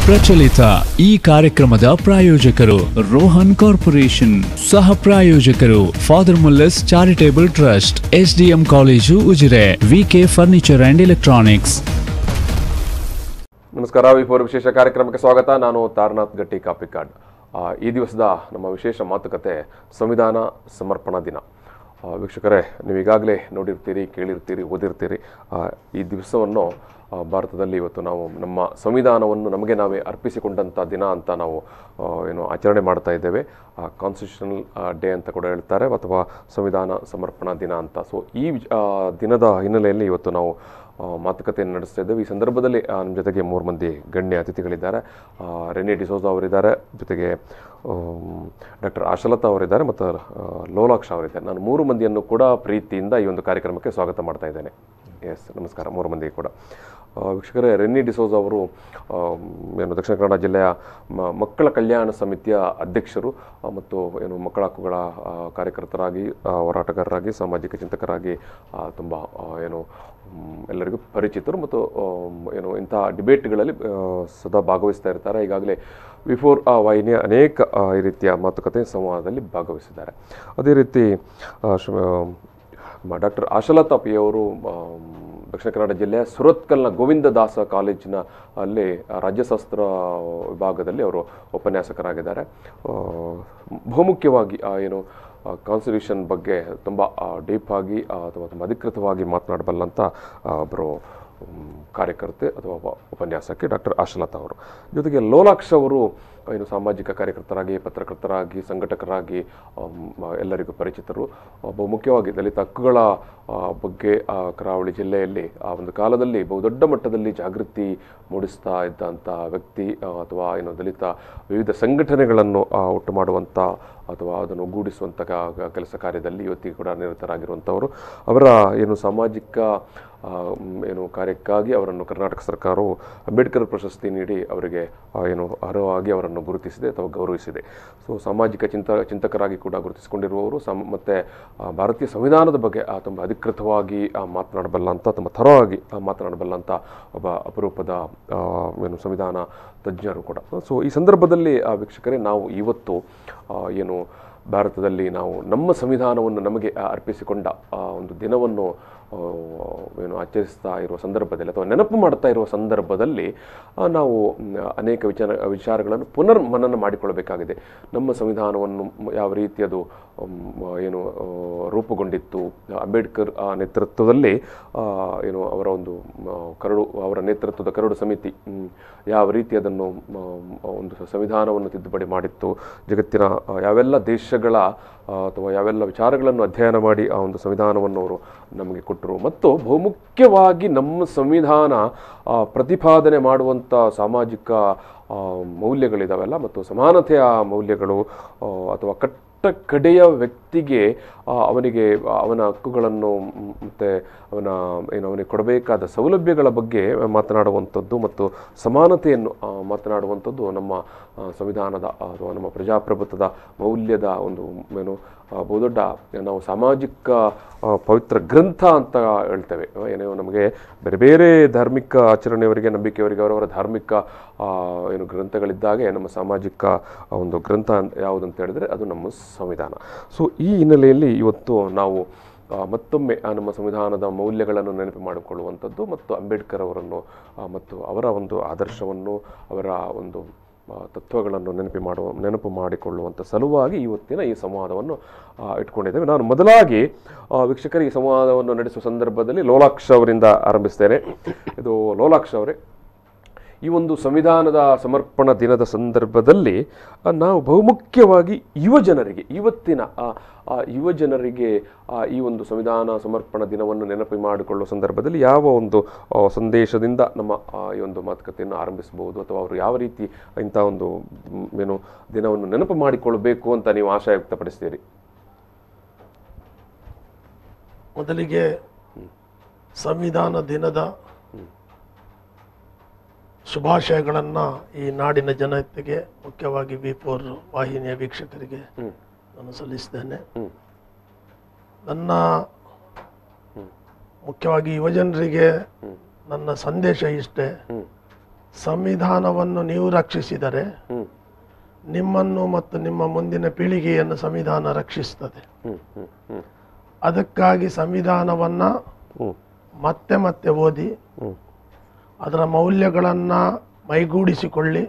ಪ್ರಚಲಿತ ಈ ಕಾರ್ಯಕ್ರಮದ ಪ್ರಾಯೋಜಕರು ರೋಹನ್ ಕಾರ್ಪೊರೇಷನ್ ಸಹ ಪ್ರಾಯೋಜಕರು father Muller's charitable trust SDM college Ujire VK furniture and electronics ನಮಸ್ಕಾರ ವಿಫೋರ್ ವಿಶೇಷ ಕಾರ್ಯಕ್ರಮಕ್ಕೆ ಸ್ವಾಗತ ನಾನು ತಾರನಾಥ್ ಗಟ್ಟಿ ಕಾಪಿಕಾಡ್ ಆ, ಈ ದಿವಸದ ನಮ್ಮ ವಿಶೇಷ ಮಾತುಕತೆ ಸಂವಿಧಾನ ಸಮರ್ಪಣಾ ದಿನ ಆ, ವೀಕ್ಷಕರೇ ನೀವು ಈಗಾಗಲೇ ನೋಡಿರ್ತೀರಿ ಕೇಳಿರ್ತೀರಿ ಓದಿರ್ತೀರಿ ಆ, ಈ ದಿವಸವನ್ನು ಆ, ಭಾರತದಲ್ಲಿ ಇವತ್ತು ನಾವು ನಮ್ಮ ಸಂವಿಧಾನವನ್ನು ನಮಗೆ ನಾವೇ ಅರ್ಪಿಸಿಕೊಂಡಂಥ ದಿನ ಅಂತ ನಾವು ಆ, ಏನು ಆಚರಣೆ ಮಾಡ್ತಾ ಇದ್ದೇವೆ ಕಾನ್ಸ್ಟಿಟ್ಯೂಷನಲ್ ಡೇ ಅಂತ ಕೂಡ ಹೇಳ್ತಾರೆ ಅಥವಾ ಸಂವಿಧಾನ ಸಮರ್ಪಣಾ ದಿನ ಅಂತ ಸೊ ಈ ವಿಚ- ಆ, ದಿನದ ಹಿನ್ನೆಲೆಯಲ್ಲಿ ಇವತ್ತು ನಾವು ಆ, ಮಾತುಕತೆಯನ್ನು ನಡೆಸ್ತಾ ಇದ್ದೇವೆ ಈ ಸಂದರ್ಭದಲ್ಲಿ ಆ, ನಮ್ಮ ಜೊತೆಗೆ ಮೂರು ಮಂದಿ ಗಣ್ಯ ಅತಿಥಿಗಳಿದ್ದಾರೆ ಆ, ರೆನಿ ಡಿಸೋಜಾ ಅವರಿದ್ದಾರೆ ಜೊತೆಗೆ ಡಾಕ್ಟರ್ ಆಶಲತಾ ಅವರಿದ್ದಾರೆ ಮತ್ತು ಆ, ಲೋಲಾಕ್ಷ ಅವರಿದ್ದಾರೆ ನಾನು ಮೂರು ಮಂದಿಯನ್ನು ಕೂಡ ಪ್ರೀತಿಯಿಂದ ಈ ಒಂದು ಕಾರ್ಯಕ್ರಮಕ್ಕೆ ಸ್ವಾಗತ ಮಾಡ್ತಾ ಇದ್ದೇನೆ ಎಸ್ ನಮಸ್ಕಾರ ಮೂರು ಮಂದಿಗೆ ಕೂಡ ಆ, ವೀಕ್ಷಕರೇ ರೆನ್ನಿ ಡಿಸೋಜ್ ಅವರು ಆ, ಏನು ದಕ್ಷಿಣ ಕನ್ನಡ ಜಿಲ್ಲೆಯ ಮ- ಮಕ್ಕಳ ಕಲ್ಯಾಣ ಸಮಿತಿಯ ಅಧ್ಯಕ್ಷರು ಆ, ಮತ್ತು ಏನು ಮಕ್ಕಳ ಹಕ್ಕುಗಳ ಆ, ಕಾರ್ಯಕರ್ತರಾಗಿ ಆ, ಹೋರಾಟಗಾರರಾಗಿ ಸಾಮಾಜಿಕ ಚಿಂತಕರಾಗಿ ತುಂಬ ಏನು ಮ್, ಎಲ್ಲರಿಗೂ ಪರಿಚಿತರು ಮತ್ತು ಆಮ್, ಏನು ಇಂಥ ಡಿಬೇಟ್ಗಳಲ್ಲಿ ಆ, ಸದಾ ಭಾಗವಹಿಸ್ತಾ ಇರ್ತಾರೆ ಈಗಾಗಲೇ ವಿಫೋರ್ ಆ ವಾಹಿನಿಯ ಅನೇಕ ಆ, ಈ ರೀತಿಯ ಮಾತುಕತೆ ಸಂವಾದದಲ್ಲಿ ಭಾಗವಹಿಸಿದ್ದಾರೆ ಅದೇ ರೀತಿ ಆ, ಶ್ರೀ- ಮ- ಡಾಕ್ಟರ್ ಆಶಲತಾ ಪಿ ಅವರು ಆಮ್, ದಕ್ಷಿಣ ಕನ್ನಡ ಜಿಲ್ಲೆಯ ಸುರತ್ಕಲ್ನ ಗೋವಿಂದದಾಸ ಕಾಲೇಜಿನ ಅಲ್ಲಿ ರಾಜ್ಯಶಾಸ್ತ್ರ ವಿಭಾಗದಲ್ಲಿ ಅವರು ಉಪನ್ಯಾಸಕರಾಗಿದ್ದಾರೆ ಆ, ಬಹುಮುಖ್ಯವಾಗಿ ಆ, ಏನು ಕಾನ್ಸ್ಟಿಟ್ಯೂಷನ್ ಬಗ್ಗೆ ತುಂಬ ಡೀಪ್ ಆಗಿ ಆ, ಅಥವಾ ತುಂಬ ಅಧಿಕೃತವಾಗಿ ಮಾತನಾಡಬಲ್ಲಂಥ ಆ, ಒಬ್ಬರು ಮ್, ಕಾರ್ಯಕರ್ತೆ ಅಥವಾ ಒಬ್ಬ ಉಪನ್ಯಾಸಕಿ ಡಾಕ್ಟರ್ ಆಶಲತಾ ಅವರು ಜೊತೆಗೆ ಲೋಲಾಕ್ಷ ಅವರು ಏನು ಸಾಮಾಜಿಕ ಕಾರ್ಯಕರ್ತರಾಗಿ ಪತ್ರಕರ್ತರಾಗಿ ಸಂಘಟಕರಾಗಿ ಆಮ್, ಎಲ್ಲರಿಗೂ ಪರಿಚಿತರು ಒಬ್ಬ ಮುಖ್ಯವಾಗಿ ದಲಿತ ಹಕ್ಕುಗಳ ಆ, ಬಗ್ಗೆ ಆ, ಕರಾವಳಿ ಜಿಲ್ಲೆಯಲ್ಲಿ ಆ ಒಂದು ಕಾಲದಲ್ಲಿ ಬಹುದೊಡ್ಡ ಮಟ್ಟದಲ್ಲಿ ಜಾಗೃತಿ ಮೂಡಿಸ್ತಾ ಇದ್ದಂಥ ವ್ಯಕ್ತಿ ಆ, ಅಥವಾ ಏನು ದಲಿತ ವಿವಿಧ ಸಂಘಟನೆಗಳನ್ನು ಆ, ಒಟ್ಟು ಮಾಡುವಂಥ ಅಥವಾ ಅದನ್ನು ಒಗ್ಗೂಡಿಸುವಂಥ ಕ- ಕೆಲಸ ಕಾರ್ಯದಲ್ಲಿ ಇವತ್ತಿಗೆ ಕೂಡ ನಿರತರಾಗಿರುವಂಥವರು ಅವರ ಏನು ಸಾಮಾಜಿಕ ಆ, ಮ್, ಏನು ಕಾರ್ಯಕ್ಕಾಗಿ ಅವರನ್ನು ಕರ್ನಾಟಕ ಸರ್ಕಾರವು ಅಂಬೇಡ್ಕರ್ ಪ್ರಶಸ್ತಿ ನೀಡಿ ಅವರಿಗೆ ಆ, ಏನು ಅರ್ಹವಾಗಿ ಅವರನ್ನು ಗುರುತಿಸಿದೆ ಅಥವಾ ಗೌರವಿಸಿದೆ ಸೊ ಸಾಮಾಜಿಕ ಚಿಂತ ಚಿಂತಕರಾಗಿ ಕೂಡ ಗುರುತಿಸಿಕೊಂಡಿರುವವರು ಸಮ್ ಮತ್ತು ಭಾರತೀಯ ಸಂವಿಧಾನದ ಬಗ್ಗೆ ಆ, ತುಂಬ ಅಧಿಕೃತವಾಗಿ ಆ, ಮಾತನಾಡಬಲ್ಲಂಥ ತುಂಬ ಥರವಾಗಿ ಆ, ಮಾತನಾಡಬಲ್ಲಂಥ ಒಬ್ಬ ಅಪರೂಪದ ಆ, ಏನು ಸಂವಿಧಾನ ತಜ್ಞರು ಕೂಡ ಸೊ ಈ ಸಂದರ್ಭದಲ್ಲಿ ಆ, ವೀಕ್ಷಕರೇ ನಾವು ಇವತ್ತು ಆ, ಏನು ಭಾರತದಲ್ಲಿ ನಾವು ನಮ್ಮ ಸಂವಿಧಾನವನ್ನು ನಮಗೆ ಆ, ಅರ್ಪಿಸಿಕೊಂಡ ಆ ಒಂದು ದಿನವನ್ನು ಆ, ಏನು ಆಚರಿಸ್ತಾ ಇರುವ ಸಂದರ್ಭದಲ್ಲಿ ಅಥವಾ ನೆನಪು ಮಾಡ್ತಾ ಇರುವ ಸಂದರ್ಭದಲ್ಲಿ ಆ, ನಾವು ಮ್, ಅನೇಕ ವಿಚಾರ ವಿಚಾರಗಳನ್ನು ಪುನರ್ ಮನನ ಮಾಡಿಕೊಳ್ಳಬೇಕಾಗಿದೆ ನಮ್ಮ ಸಂವಿಧಾನವನ್ನು ಮ್, ಯಾವ ರೀತಿ ಅದು ಮ್, ಏನು ಆ, ರೂಪುಗೊಂಡಿತ್ತು ಅಂಬೇಡ್ಕರ್ ಆ ನೇತೃತ್ವದಲ್ಲಿ ಆ, ಏನು ಅವರ ಒಂದು ಮ, ಕರಡು ಅವರ ನೇತೃತ್ವದ ಕರಡು ಸಮಿತಿ ಮ್, ಯಾವ ರೀತಿ ಅದನ್ನು ಮ, ಒಂದು ಸಂವಿಧಾನವನ್ನು ತಿದ್ದುಪಡಿ ಮಾಡಿತ್ತು ಜಗತ್ತಿನ ಆ, ಯಾವೆಲ್ಲ ದೇಶಗಳ ಆ, ಅಥವಾ ಯಾವೆಲ್ಲ ವಿಚಾರಗಳನ್ನು ಅಧ್ಯಯನ ಮಾಡಿ ಆ ಒಂದು ಸಂವಿಧಾನವನ್ನು ಅವರು ನಮಗೆ ಕೊಟ್ಟರು ಮತ್ತು ಬಹುಮುಖ್ಯವಾಗಿ ನಮ್ಮ ಸಂವಿಧಾನ ಆ, ಪ್ರತಿಪಾದನೆ ಮಾಡುವಂಥ ಸಾಮಾಜಿಕ ಆ, ಮೌಲ್ಯಗಳಿದಾವೆಲ್ಲ ಮತ್ತು ಸಮಾನತೆಯ ಮೌಲ್ಯಗಳು ಆ, ಅಥವಾ ಕಟ್ಟ ಕಡೆಯ ವ್ಯಕ್ತಿಗೆ ಆ, ಅವನಿಗೆ ಅವನ ಹಕ್ಕುಗಳನ್ನು ಮ್, ಮತ್ತೆ ಅವನ ಏನು ಅವನಿಗೆ ಕೊಡಬೇಕಾದ ಸೌಲಭ್ಯಗಳ ಬಗ್ಗೆ ಮಾತನಾಡುವಂಥದ್ದು ಮತ್ತು ಸಮಾನತೆಯನ್ನು ಆ, ಮಾತನಾಡುವಂಥದ್ದು ನಮ್ಮ ಆ, ಸಂವಿಧಾನದ ಅಥವಾ ನಮ್ಮ ಪ್ರಜಾಪ್ರಭುತ್ವದ ಮೌಲ್ಯದ ಒಂದು ಏನು ಆ, ಬಹುದೊಡ್ಡ ನಾವು ಸಾಮಾಜಿಕ ಆ, ಪವಿತ್ರ ಗ್ರಂಥ ಅಂತ ಹೇಳ್ತೇವೆ ಏನೋ ನಮಗೆ ಬೇರೆ ಬೇರೆ ಧಾರ್ಮಿಕ ಆಚರಣೆಯವರಿಗೆ ನಂಬಿಕೆಯವರಿಗೆ ಅವರವರ ಧಾರ್ಮಿಕ ಆ, ಏನು ಗ್ರಂಥಗಳಿದ್ದಾಗೆ ನಮ್ಮ ಸಾಮಾಜಿಕ ಆ, ಒಂದು ಗ್ರಂಥ ಅಂತ ಯಾವುದಂತ ಹೇಳಿದ್ರೆ ಅದು ನಮ್ಮ ಸಂವಿಧಾನ ಸೊ ಈ ಹಿನ್ನೆಲೆಯಲ್ಲಿ ಇವತ್ತು ನಾವು ಆ, ಮತ್ತೊಮ್ಮೆ ಆ ನಮ್ಮ ಸಂವಿಧಾನದ ಮೌಲ್ಯಗಳನ್ನು ನೆನಪು ಮಾಡಿಕೊಳ್ಳುವಂಥದ್ದು ಮತ್ತು ಅಂಬೇಡ್ಕರ್ ಅವರನ್ನು ಆ, ಮತ್ತು ಅವರ ಒಂದು ಆದರ್ಶವನ್ನು ಅವರ ಒಂದು ಆ, ತತ್ವಗಳನ್ನು ನೆನಪು ಮಾಡುವ ನೆನಪು ಮಾಡಿಕೊಳ್ಳುವಂಥ ಸಲುವಾಗಿ ಇವತ್ತಿನ ಈ ಸಂವಾದವನ್ನು ಆ, ಇಟ್ಕೊಂಡಿದ್ದೇವೆ ನಾನು ಮೊದಲಾಗಿ ಆ, ವೀಕ್ಷಕರಿಗೆ ಈ ಸಂವಾದವನ್ನು ನಡೆಸುವ ಸಂದರ್ಭದಲ್ಲಿ ಲೋಲಾಕ್ಷ ಅವರಿಂದ ಆರಂಭಿಸ್ತೇನೆ ಇದು ಲೋಲಾಕ್ಷ ಅವರೇ ಈ ಒಂದು ಸಂವಿಧಾನದ ಸಮರ್ಪಣಾ ದಿನದ ಸಂದರ್ಭದಲ್ಲಿ ಆ, ನಾವು ಬಹುಮುಖ್ಯವಾಗಿ ಯುವ ಜನರಿಗೆ ಇವತ್ತಿನ ಆ, ಆ ಯುವ ಜನರಿಗೆ ಆ, ಈ ಒಂದು ಸಂವಿಧಾನ ಸಮರ್ಪಣಾ ದಿನವನ್ನು ನೆನಪು ಮಾಡಿಕೊಳ್ಳುವ ಸಂದರ್ಭದಲ್ಲಿ ಯಾವ ಒಂದು ಆ, ಸಂದೇಶದಿಂದ ನಮ್ಮ ಆ, ಈ ಒಂದು ಮಾತುಕತೆಯನ್ನು ಆರಂಭಿಸಬಹುದು ಅಥವಾ ಅವರು ಯಾವ ರೀತಿ ಇಂಥ ಒಂದು ಮ್, ಏನು ದಿನವನ್ನು ನೆನಪು ಮಾಡಿಕೊಳ್ಳಬೇಕು ಅಂತ ನೀವು ಆಶಯ ವ್ಯಕ್ತಪಡಿಸ್ತೀರಿ ಮೊದಲಿಗೆ ಸಂವಿಧಾನ ದಿನದ ಶುಭಾಶಯಗಳನ್ನು ಈ ನಾಡಿನ ಜನತೆಗೆ ಮುಖ್ಯವಾಗಿ ವಿ ಫೋರ್ ವಾಹಿನಿಯ ವೀಕ್ಷಕರಿಗೆ ನಾನು ಸಲ್ಲಿಸ್ತೇನೆ ನನ್ನ ಮುಖ್ಯವಾಗಿ ಯುವಜನರಿಗೆ ನನ್ನ ಸಂದೇಶ ಇಷ್ಟೇ ಸಂವಿಧಾನವನ್ನು ನೀವು ರಕ್ಷಿಸಿದರೆ ಹ್ಮ್ ನಿಮ್ಮನ್ನು ಮತ್ತು ನಿಮ್ಮ ಮುಂದಿನ ಪೀಳಿಗೆಯನ್ನು ಸಂವಿಧಾನ ರಕ್ಷಿಸ್ತದೆ ಹ್ಮ್ ಹ್ಮ್ ಹ್ಮ್ ಅದಕ್ಕಾಗಿ ಸಂವಿಧಾನವನ್ನು ಹ್ಮ್ ಮತ್ತೆ ಮತ್ತೆ ಓದಿ ಹ್ಮ್ ಅದರ ಮೌಲ್ಯಗಳನ್ನು ಮೈಗೂಡಿಸಿಕೊಳ್ಳಿ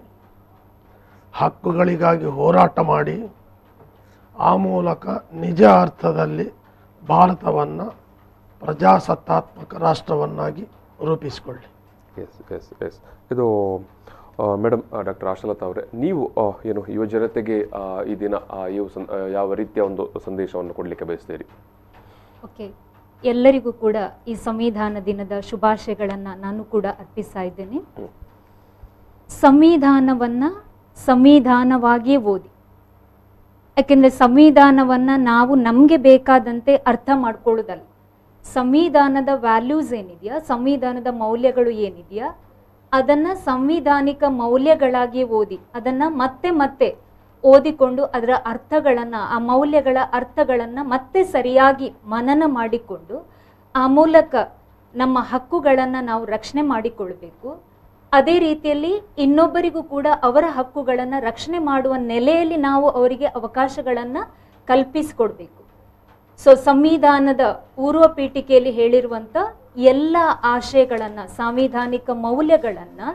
ಹಕ್ಕುಗಳಿಗಾಗಿ ಹೋರಾಟ ಮಾಡಿ ಆ ಮೂಲಕ ನಿಜ ಅರ್ಥದಲ್ಲಿ ಭಾರತವನ್ನು ಪ್ರಜಾಸತ್ತಾತ್ಮಕ ರಾಷ್ಟ್ರವನ್ನಾಗಿ ರೂಪಿಸಿಕೊಳ್ಳಿ ಎಸ್ ಎಸ್ ಎಸ್ ಇದು ಮೇಡಮ್ ಡಾಕ್ಟರ್ ಆಶಲತಾ ಅವರೇ ನೀವು ಆ, ಏನು ಯುವ ಜನತೆಗೆ ಆ, ಈ ದಿನ ಆ, ಇವು ಸಂ- ಆ, ಯಾವ ರೀತಿಯ ಒಂದು ಸಂದೇಶವನ್ನು ಕೊಡಲಿಕ್ಕೆ ಬಯಸ್ತೀರಿ ಓಕೆ ಎಲ್ಲರಿಗೂ ಕೂಡ ಈ ಸಂವಿಧಾನ ದಿನದ ಶುಭಾಶಯಗಳನ್ನು ನಾನು ಕೂಡ ಅರ್ಪಿಸ್ತಾ ಇದ್ದೇನೆ ಸಂವಿಧಾನವನ್ನು ಸಂವಿಧಾನವಾಗಿಯೇ ಓದಿ ಯಾಕೆಂದರೆ ಸಂವಿಧಾನವನ್ನು ನಾವು ನಮಗೆ ಬೇಕಾದಂತೆ ಅರ್ಥ ಮಾಡ್ಕೊಳ್ಳೋದಲ್ಲ ಸಂವಿಧಾನದ ವ್ಯಾಲ್ಯೂಸ್ ಏನಿದೆಯಾ ಸಂವಿಧಾನದ ಮೌಲ್ಯಗಳು ಏನಿದೆಯಾ ಅದನ್ನು ಸಂವಿಧಾನಿಕ ಮೌಲ್ಯಗಳಾಗಿ ಓದಿ ಅದನ್ನು ಮತ್ತೆ ಮತ್ತೆ ಓದಿಕೊಂಡು ಅದರ ಅರ್ಥಗಳನ್ನು ಆ ಮೌಲ್ಯಗಳ ಅರ್ಥಗಳನ್ನು ಮತ್ತೆ ಸರಿಯಾಗಿ ಮನನ ಮಾಡಿಕೊಂಡು ಆ ಮೂಲಕ ನಮ್ಮ ಹಕ್ಕುಗಳನ್ನು ನಾವು ರಕ್ಷಣೆ ಮಾಡಿಕೊಳ್ಬೇಕು ಅದೇ ರೀತಿಯಲ್ಲಿ ಇನ್ನೊಬ್ಬರಿಗೂ ಕೂಡ ಅವರ ಹಕ್ಕುಗಳನ್ನು ರಕ್ಷಣೆ ಮಾಡುವ ನೆಲೆಯಲ್ಲಿ ನಾವು ಅವರಿಗೆ ಅವಕಾಶಗಳನ್ನು ಕಲ್ಪಿಸಿಕೊಡ್ಬೇಕು ಸೊ ಸಂವಿಧಾನದ ಪೂರ್ವ ಪೀಠಿಕೆಯಲ್ಲಿ ಹೇಳಿರುವಂಥ ಎಲ್ಲ ಆಶಯಗಳನ್ನು ಸಾಂವಿಧಾನಿಕ ಮೌಲ್ಯಗಳನ್ನು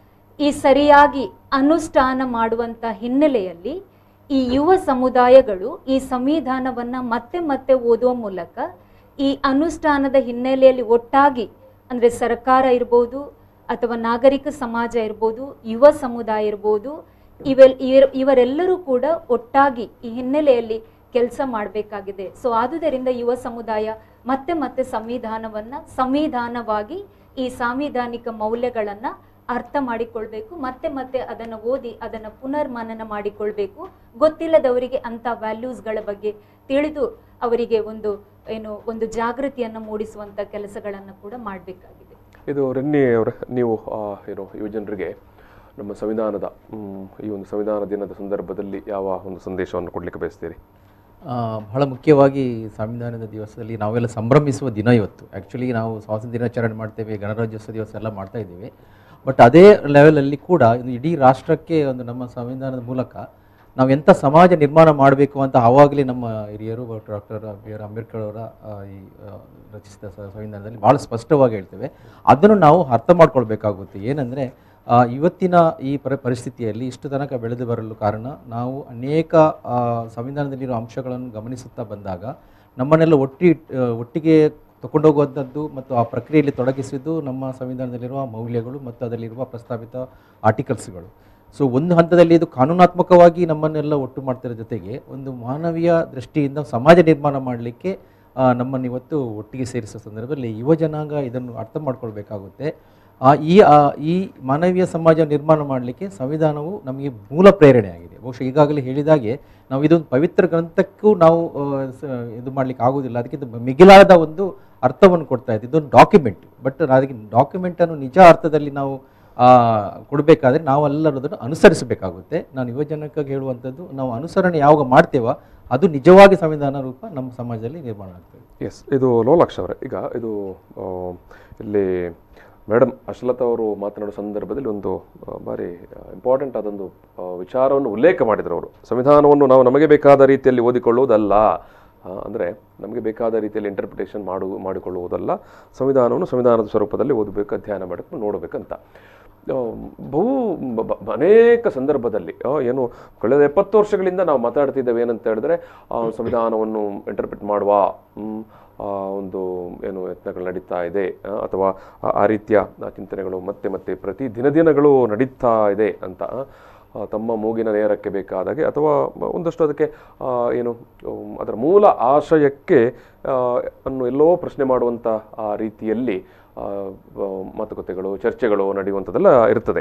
ಈ ಸರಿಯಾಗಿ ಅನುಷ್ಠಾನ ಮಾಡುವಂಥ ಹಿನ್ನೆಲೆಯಲ್ಲಿ ಈ ಯುವ ಸಮುದಾಯಗಳು ಈ ಸಂವಿಧಾನವನ್ನು ಮತ್ತೆ ಮತ್ತೆ ಓದುವ ಮೂಲಕ ಈ ಅನುಷ್ಠಾನದ ಹಿನ್ನೆಲೆಯಲ್ಲಿ ಒಟ್ಟಾಗಿ ಅಂದರೆ ಸರ್ಕಾರ ಇರ್ಬೋದು ಅಥವಾ ನಾಗರಿಕ ಸಮಾಜ ಇರ್ಬೋದು ಯುವ ಸಮುದಾಯ ಇರ್ಬೋದು ಇವೆಲ್ ಇವ್ರ- ಇವರೆಲ್ಲರೂ ಕೂಡ ಒಟ್ಟಾಗಿ ಈ ಹಿನ್ನೆಲೆಯಲ್ಲಿ ಕೆಲಸ ಮಾಡಬೇಕಾಗಿದೆ ಸೊ ಆದುದರಿಂದ ಯುವ ಸಮುದಾಯ ಮತ್ತೆ ಮತ್ತೆ ಸಂವಿಧಾನವನ್ನು ಸಂವಿಧಾನವಾಗಿ ಈ ಸಾಂವಿಧಾನಿಕ ಮೌಲ್ಯಗಳನ್ನು ಅರ್ಥ ಮಾಡಿಕೊಳ್ಬೇಕು ಮತ್ತೆ ಮತ್ತೆ ಅದನ್ನು ಓದಿ ಅದನ್ನು ಪುನರ್ಮನನ ಮಾಡಿಕೊಳ್ಬೇಕು ಗೊತ್ತಿಲ್ಲದವರಿಗೆ ಅಂಥ ವ್ಯಾಲ್ಯೂಸ್ಗಳ ಬಗ್ಗೆ ತಿಳಿದು ಅವರಿಗೆ ಒಂದು ಏನು ಒಂದು ಜಾಗೃತಿಯನ್ನು ಮೂಡಿಸುವಂಥ ಕೆಲಸಗಳನ್ನು ಕೂಡ ಮಾಡಬೇಕಾಗಿದೆ ಇದು ರೆನ್ನಿ ಅವರ ನೀವು ಆ, ಏನು ಯುವಜನರಿಗೆ ನಮ್ಮ ಸಂವಿಧಾನದ ಮ್, ಈ ಒಂದು ಸಂವಿಧಾನ ದಿನದ ಸಂದರ್ಭದಲ್ಲಿ ಯಾವ ಒಂದು ಸಂದೇಶವನ್ನು ಕೊಡಲಿಕ್ಕೆ ಬಯಸ್ತೀರಿ ಆ, ಬಹಳ ಮುಖ್ಯವಾಗಿ ಸಂವಿಧಾನದ ದಿವಸದಲ್ಲಿ ನಾವೆಲ್ಲ ಸಂಭ್ರಮಿಸುವ ದಿನ ಇವತ್ತು ಆ್ಯಕ್ಚುಲಿ ನಾವು ಸ್ವಾತಂತ್ರ್ಯ ದಿನಾಚರಣೆ ಮಾಡ್ತೇವೆ ಗಣರಾಜ್ಯೋತ್ಸವ ದಿವಸ ಎಲ್ಲ ಮಾಡ್ತಾ ಇದ್ದೀವಿ ಬಟ್ ಅದೇ ಲೆವೆಲಲ್ಲಿ ಕೂಡ ಇದು ಇಡೀ ರಾಷ್ಟ್ರಕ್ಕೆ ಒಂದು ನಮ್ಮ ಸಂವಿಧಾನದ ಮೂಲಕ ನಾವು ಎಂಥ ಸಮಾಜ ನಿರ್ಮಾಣ ಮಾಡಬೇಕು ಅಂತ ಆವಾಗಲೇ ನಮ್ಮ ಹಿರಿಯರು ಡಾಕ್ಟರ್ ಬಿ ಆರ್ ಅಂಬೇಡ್ಕರ್ ಅವರ ಆ, ಈ ಆ, ರಚಿಸಿದ ಸ- ಸಂವಿಧಾನದಲ್ಲಿ ಭಾಳ ಸ್ಪಷ್ಟವಾಗಿ ಹೇಳ್ತೇವೆ ಅದನ್ನು ನಾವು ಅರ್ಥ ಮಾಡ್ಕೊಳ್ಬೇಕಾಗುತ್ತೆ ಏನಂದರೆ ಇವತ್ತಿನ ಈ ಪರ ಪರಿಸ್ಥಿತಿಯಲ್ಲಿ ಇಷ್ಟು ತನಕ ಬೆಳೆದು ಬರಲು ಕಾರಣ ನಾವು ಅನೇಕ ಆ, ಸಂವಿಧಾನದಲ್ಲಿರೋ ಅಂಶಗಳನ್ನು ಗಮನಿಸುತ್ತಾ ಬಂದಾಗ ನಮ್ಮನ್ನೆಲ್ಲ ಒಟ್ಟಿ ಆ, ಒಟ್ಟಿಗೆ ತಗೊಂಡೋಗುವಂಥದ್ದು ಮತ್ತು ಆ ಪ್ರಕ್ರಿಯೆಯಲ್ಲಿ ತೊಡಗಿಸಿದ್ದು ನಮ್ಮ ಸಂವಿಧಾನದಲ್ಲಿರುವ ಮೌಲ್ಯಗಳು ಮತ್ತು ಅದರಲ್ಲಿರುವ ಪ್ರಸ್ತಾವಿತ ಆರ್ಟಿಕಲ್ಸ್ಗಳು ಸೊ ಒಂದು ಹಂತದಲ್ಲಿ ಇದು ಕಾನೂನಾತ್ಮಕವಾಗಿ ನಮ್ಮನ್ನೆಲ್ಲ ಒಟ್ಟು ಮಾಡ್ತಿರೋ ಜೊತೆಗೆ ಒಂದು ಮಾನವೀಯ ದೃಷ್ಟಿಯಿಂದ ಸಮಾಜ ನಿರ್ಮಾಣ ಮಾಡಲಿಕ್ಕೆ ನಮ್ಮನ್ನು ಇವತ್ತು ಒಟ್ಟಿಗೆ ಸೇರಿಸೋ ಸಂದರ್ಭದಲ್ಲಿ ಯುವ ಜನಾಂಗ ಇದನ್ನು ಅರ್ಥ ಮಾಡ್ಕೊಳ್ಬೇಕಾಗುತ್ತೆ ಆ, ಈ ಆ, ಈ ಮಾನವೀಯ ಸಮಾಜ ನಿರ್ಮಾಣ ಮಾಡಲಿಕ್ಕೆ ಸಂವಿಧಾನವು ನಮಗೆ ಮೂಲ ಪ್ರೇರಣೆಯಾಗಿದೆ ಬಹುಶಃ ಈಗಾಗಲೇ ಹೇಳಿದಾಗೆ ನಾವು ಇದೊಂದು ಪವಿತ್ರ ಗ್ರಂಥಕ್ಕೂ ನಾವು ಆ, ಸ- ಇದು ಮಾಡಲಿಕ್ಕೆ ಆಗೋದಿಲ್ಲ ಅದಕ್ಕಿಂತ ಮಿಗಿಲಾದ ಒಂದು ಅರ್ಥವನ್ನು ಕೊಡ್ತಾ ಇದೆ ಇದೊಂದು ಡಾಕ್ಯುಮೆಂಟ್ ಬಟ್ ಅದಕ್ಕೆ ಡಾಕ್ಯುಮೆಂಟನ್ನು ನಿಜ ಅರ್ಥದಲ್ಲಿ ನಾವು ಆ, ಕೊಡಬೇಕಾದ್ರೆ ನಾವೆಲ್ಲರೂ ಅದನ್ನು ಅನುಸರಿಸಬೇಕಾಗುತ್ತೆ ನಾನು ಯುವಜನಕ್ಕಾಗಿ ಹೇಳುವಂಥದ್ದು ನಾವು ಅನುಸರಣೆ ಯಾವಾಗ ಮಾಡ್ತೇವೋ ಅದು ನಿಜವಾಗಿ ಸಂವಿಧಾನ ರೂಪ ನಮ್ಮ ಸಮಾಜದಲ್ಲಿ ನಿರ್ಮಾಣ ಆಗ್ತದೆ ಎಸ್ ಇದು ಲೋಲಾಕ್ಷ ಅವರೇ ಈಗ ಇದು ಆ, ಇಲ್ಲಿ ಮೇಡಮ್ ಅಶ್ಲತಾ ಅವರು ಮಾತನಾಡೋ ಸಂದರ್ಭದಲ್ಲಿ ಒಂದು ಆ, ಭಾರಿ ಇಂಪಾರ್ಟೆಂಟ್ ಆದೊಂದು ಆ, ವಿಚಾರವನ್ನು ಉಲ್ಲೇಖ ಮಾಡಿದರು ಅವರು ಸಂವಿಧಾನವನ್ನು ನಾವು ನಮಗೆ ಬೇಕಾದ ರೀತಿಯಲ್ಲಿ ಓದಿಕೊಳ್ಳುವುದಲ್ಲ ಆ, ಅಂದರೆ ನಮಗೆ ಬೇಕಾದ ರೀತಿಯಲ್ಲಿ ಇಂಟರ್ಪ್ರಿಟೇಷನ್ ಮಾಡು ಮಾಡಿಕೊಳ್ಳುವುದಲ್ಲ ಸಂವಿಧಾನವನ್ನು ಸಂವಿಧಾನದ ಸ್ವರೂಪದಲ್ಲಿ ಓದಬೇಕು ಅಧ್ಯಯನ ಮಾಡಬೇಕು ನೋಡಬೇಕಂತ ಆ, ಬಹು ಬ- ಬ- ಅನೇಕ ಸಂದರ್ಭದಲ್ಲಿ ಆ, ಏನು ಕಳೆದ ಎಪ್ಪತ್ತು ವರ್ಷಗಳಿಂದ ನಾವು ಮಾತಾಡ್ತಿದ್ದೇವೆ ಏನಂತ ಹೇಳಿದ್ರೆ ಆ, ಸಂವಿಧಾನವನ್ನು ಇಂಟರ್ಪ್ರಿಟ್ ಮಾಡುವ ಮ್, ಆ, ಒಂದು ಏನು ಯತ್ನಗಳು ನಡೀತಾ ಇದೆ ಆ, ಅಥವಾ ಆ- ಆ ರೀತಿಯ ಆ, ಚಿಂತನೆಗಳು ಮತ್ತೆ ಮತ್ತೆ ಪ್ರತಿ ದಿನ ದಿನಗಳು ನಡೀತಾ ಇದೆ ಅಂತ ಆ, ತಮ್ಮ ಮೂಗಿನ ನೇರಕ್ಕೆ ಬೇಕಾದಾಗೆ ಅಥವಾ ಒಂದಷ್ಟು ಅದಕ್ಕೆ ಆ, ಏನು ಉಮ್, ಅದರ ಮೂಲ ಆಶಯಕ್ಕೆ ಆ, ಅನ್ನು ಎಲ್ಲೋ ಪ್ರಶ್ನೆ ಮಾಡುವಂಥ ಆ ರೀತಿಯಲ್ಲಿ ಆ, ಆ, ಮಾತುಕತೆಗಳು ಚರ್ಚೆಗಳು ನಡೆಯುವಂಥದ್ದೆಲ್ಲ ಇರ್ತದೆ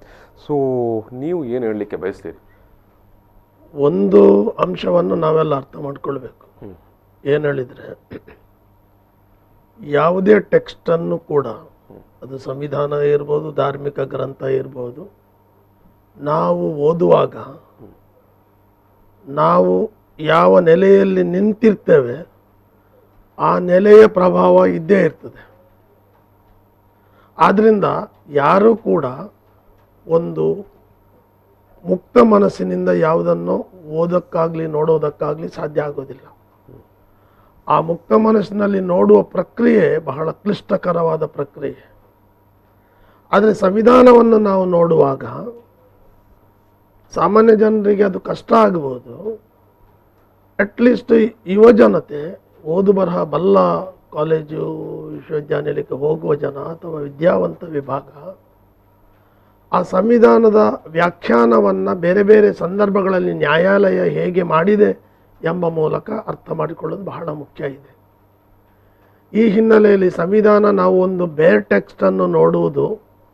ಸೊ ನೀವು ಏನು ಹೇಳಲಿಕ್ಕೆ ಬಯಸ್ತೀರಿ ಒಂದು ಅಂಶವನ್ನು ನಾವೆಲ್ಲ ಅರ್ಥ ಮಾಡ್ಕೊಳ್ಬೇಕು ಏನು ಹೇಳಿದರೆ ಯಾವುದೇ ಟೆಕ್ಸ್ಟನ್ನು ಕೂಡ ಅದು ಸಂವಿಧಾನ ಇರ್ಬೋದು ಧಾರ್ಮಿಕ ಗ್ರಂಥ ಇರ್ಬೋದು ನಾವು ಓದುವಾಗ ನಾವು ಯಾವ ನೆಲೆಯಲ್ಲಿ ನಿಂತಿರ್ತೇವೆ ಆ ನೆಲೆಯ ಪ್ರಭಾವ ಇದ್ದೇ ಇರ್ತದೆ ಆದ್ದರಿಂದ ಯಾರೂ ಕೂಡ ಒಂದು ಮುಕ್ತ ಮನಸ್ಸಿನಿಂದ ಯಾವುದನ್ನು ಓದಕ್ಕಾಗಲಿ ನೋಡೋದಕ್ಕಾಗಲಿ ಸಾಧ್ಯ ಆಗೋದಿಲ್ಲ ಆ ಮುಕ್ತ ಮನಸ್ಸಿನಲ್ಲಿ ನೋಡುವ ಪ್ರಕ್ರಿಯೆ ಬಹಳ ಕ್ಲಿಷ್ಟಕರವಾದ ಪ್ರಕ್ರಿಯೆ ಆದರೆ ಸಂವಿಧಾನವನ್ನು ನಾವು ನೋಡುವಾಗ ಸಾಮಾನ್ಯ ಜನರಿಗೆ ಅದು ಕಷ್ಟ ಆಗ್ಬೋದು ಅಟ್ಲೀಸ್ಟ್ ಯುವ ಜನತೆ ಓದು ಬರಹ ಬಲ್ಲ ಕಾಲೇಜು ವಿಶ್ವವಿದ್ಯಾನಿಲಯಕ್ಕೆ ಹೋಗುವ ಜನ ಅಥವಾ ವಿದ್ಯಾವಂತ ವಿಭಾಗ ಆ ಸಂವಿಧಾನದ ವ್ಯಾಖ್ಯಾನವನ್ನು ಬೇರೆ ಬೇರೆ ಸಂದರ್ಭಗಳಲ್ಲಿ ನ್ಯಾಯಾಲಯ ಹೇಗೆ ಮಾಡಿದೆ ಎಂಬ ಮೂಲಕ ಅರ್ಥ ಮಾಡಿಕೊಳ್ಳೋದು ಬಹಳ ಮುಖ್ಯ ಇದೆ ಈ ಹಿನ್ನೆಲೆಯಲ್ಲಿ ಸಂವಿಧಾನ ನಾವು ಒಂದು ಬೇರ್ ಟೆಕ್ಸ್ಟನ್ನು ನೋಡುವುದು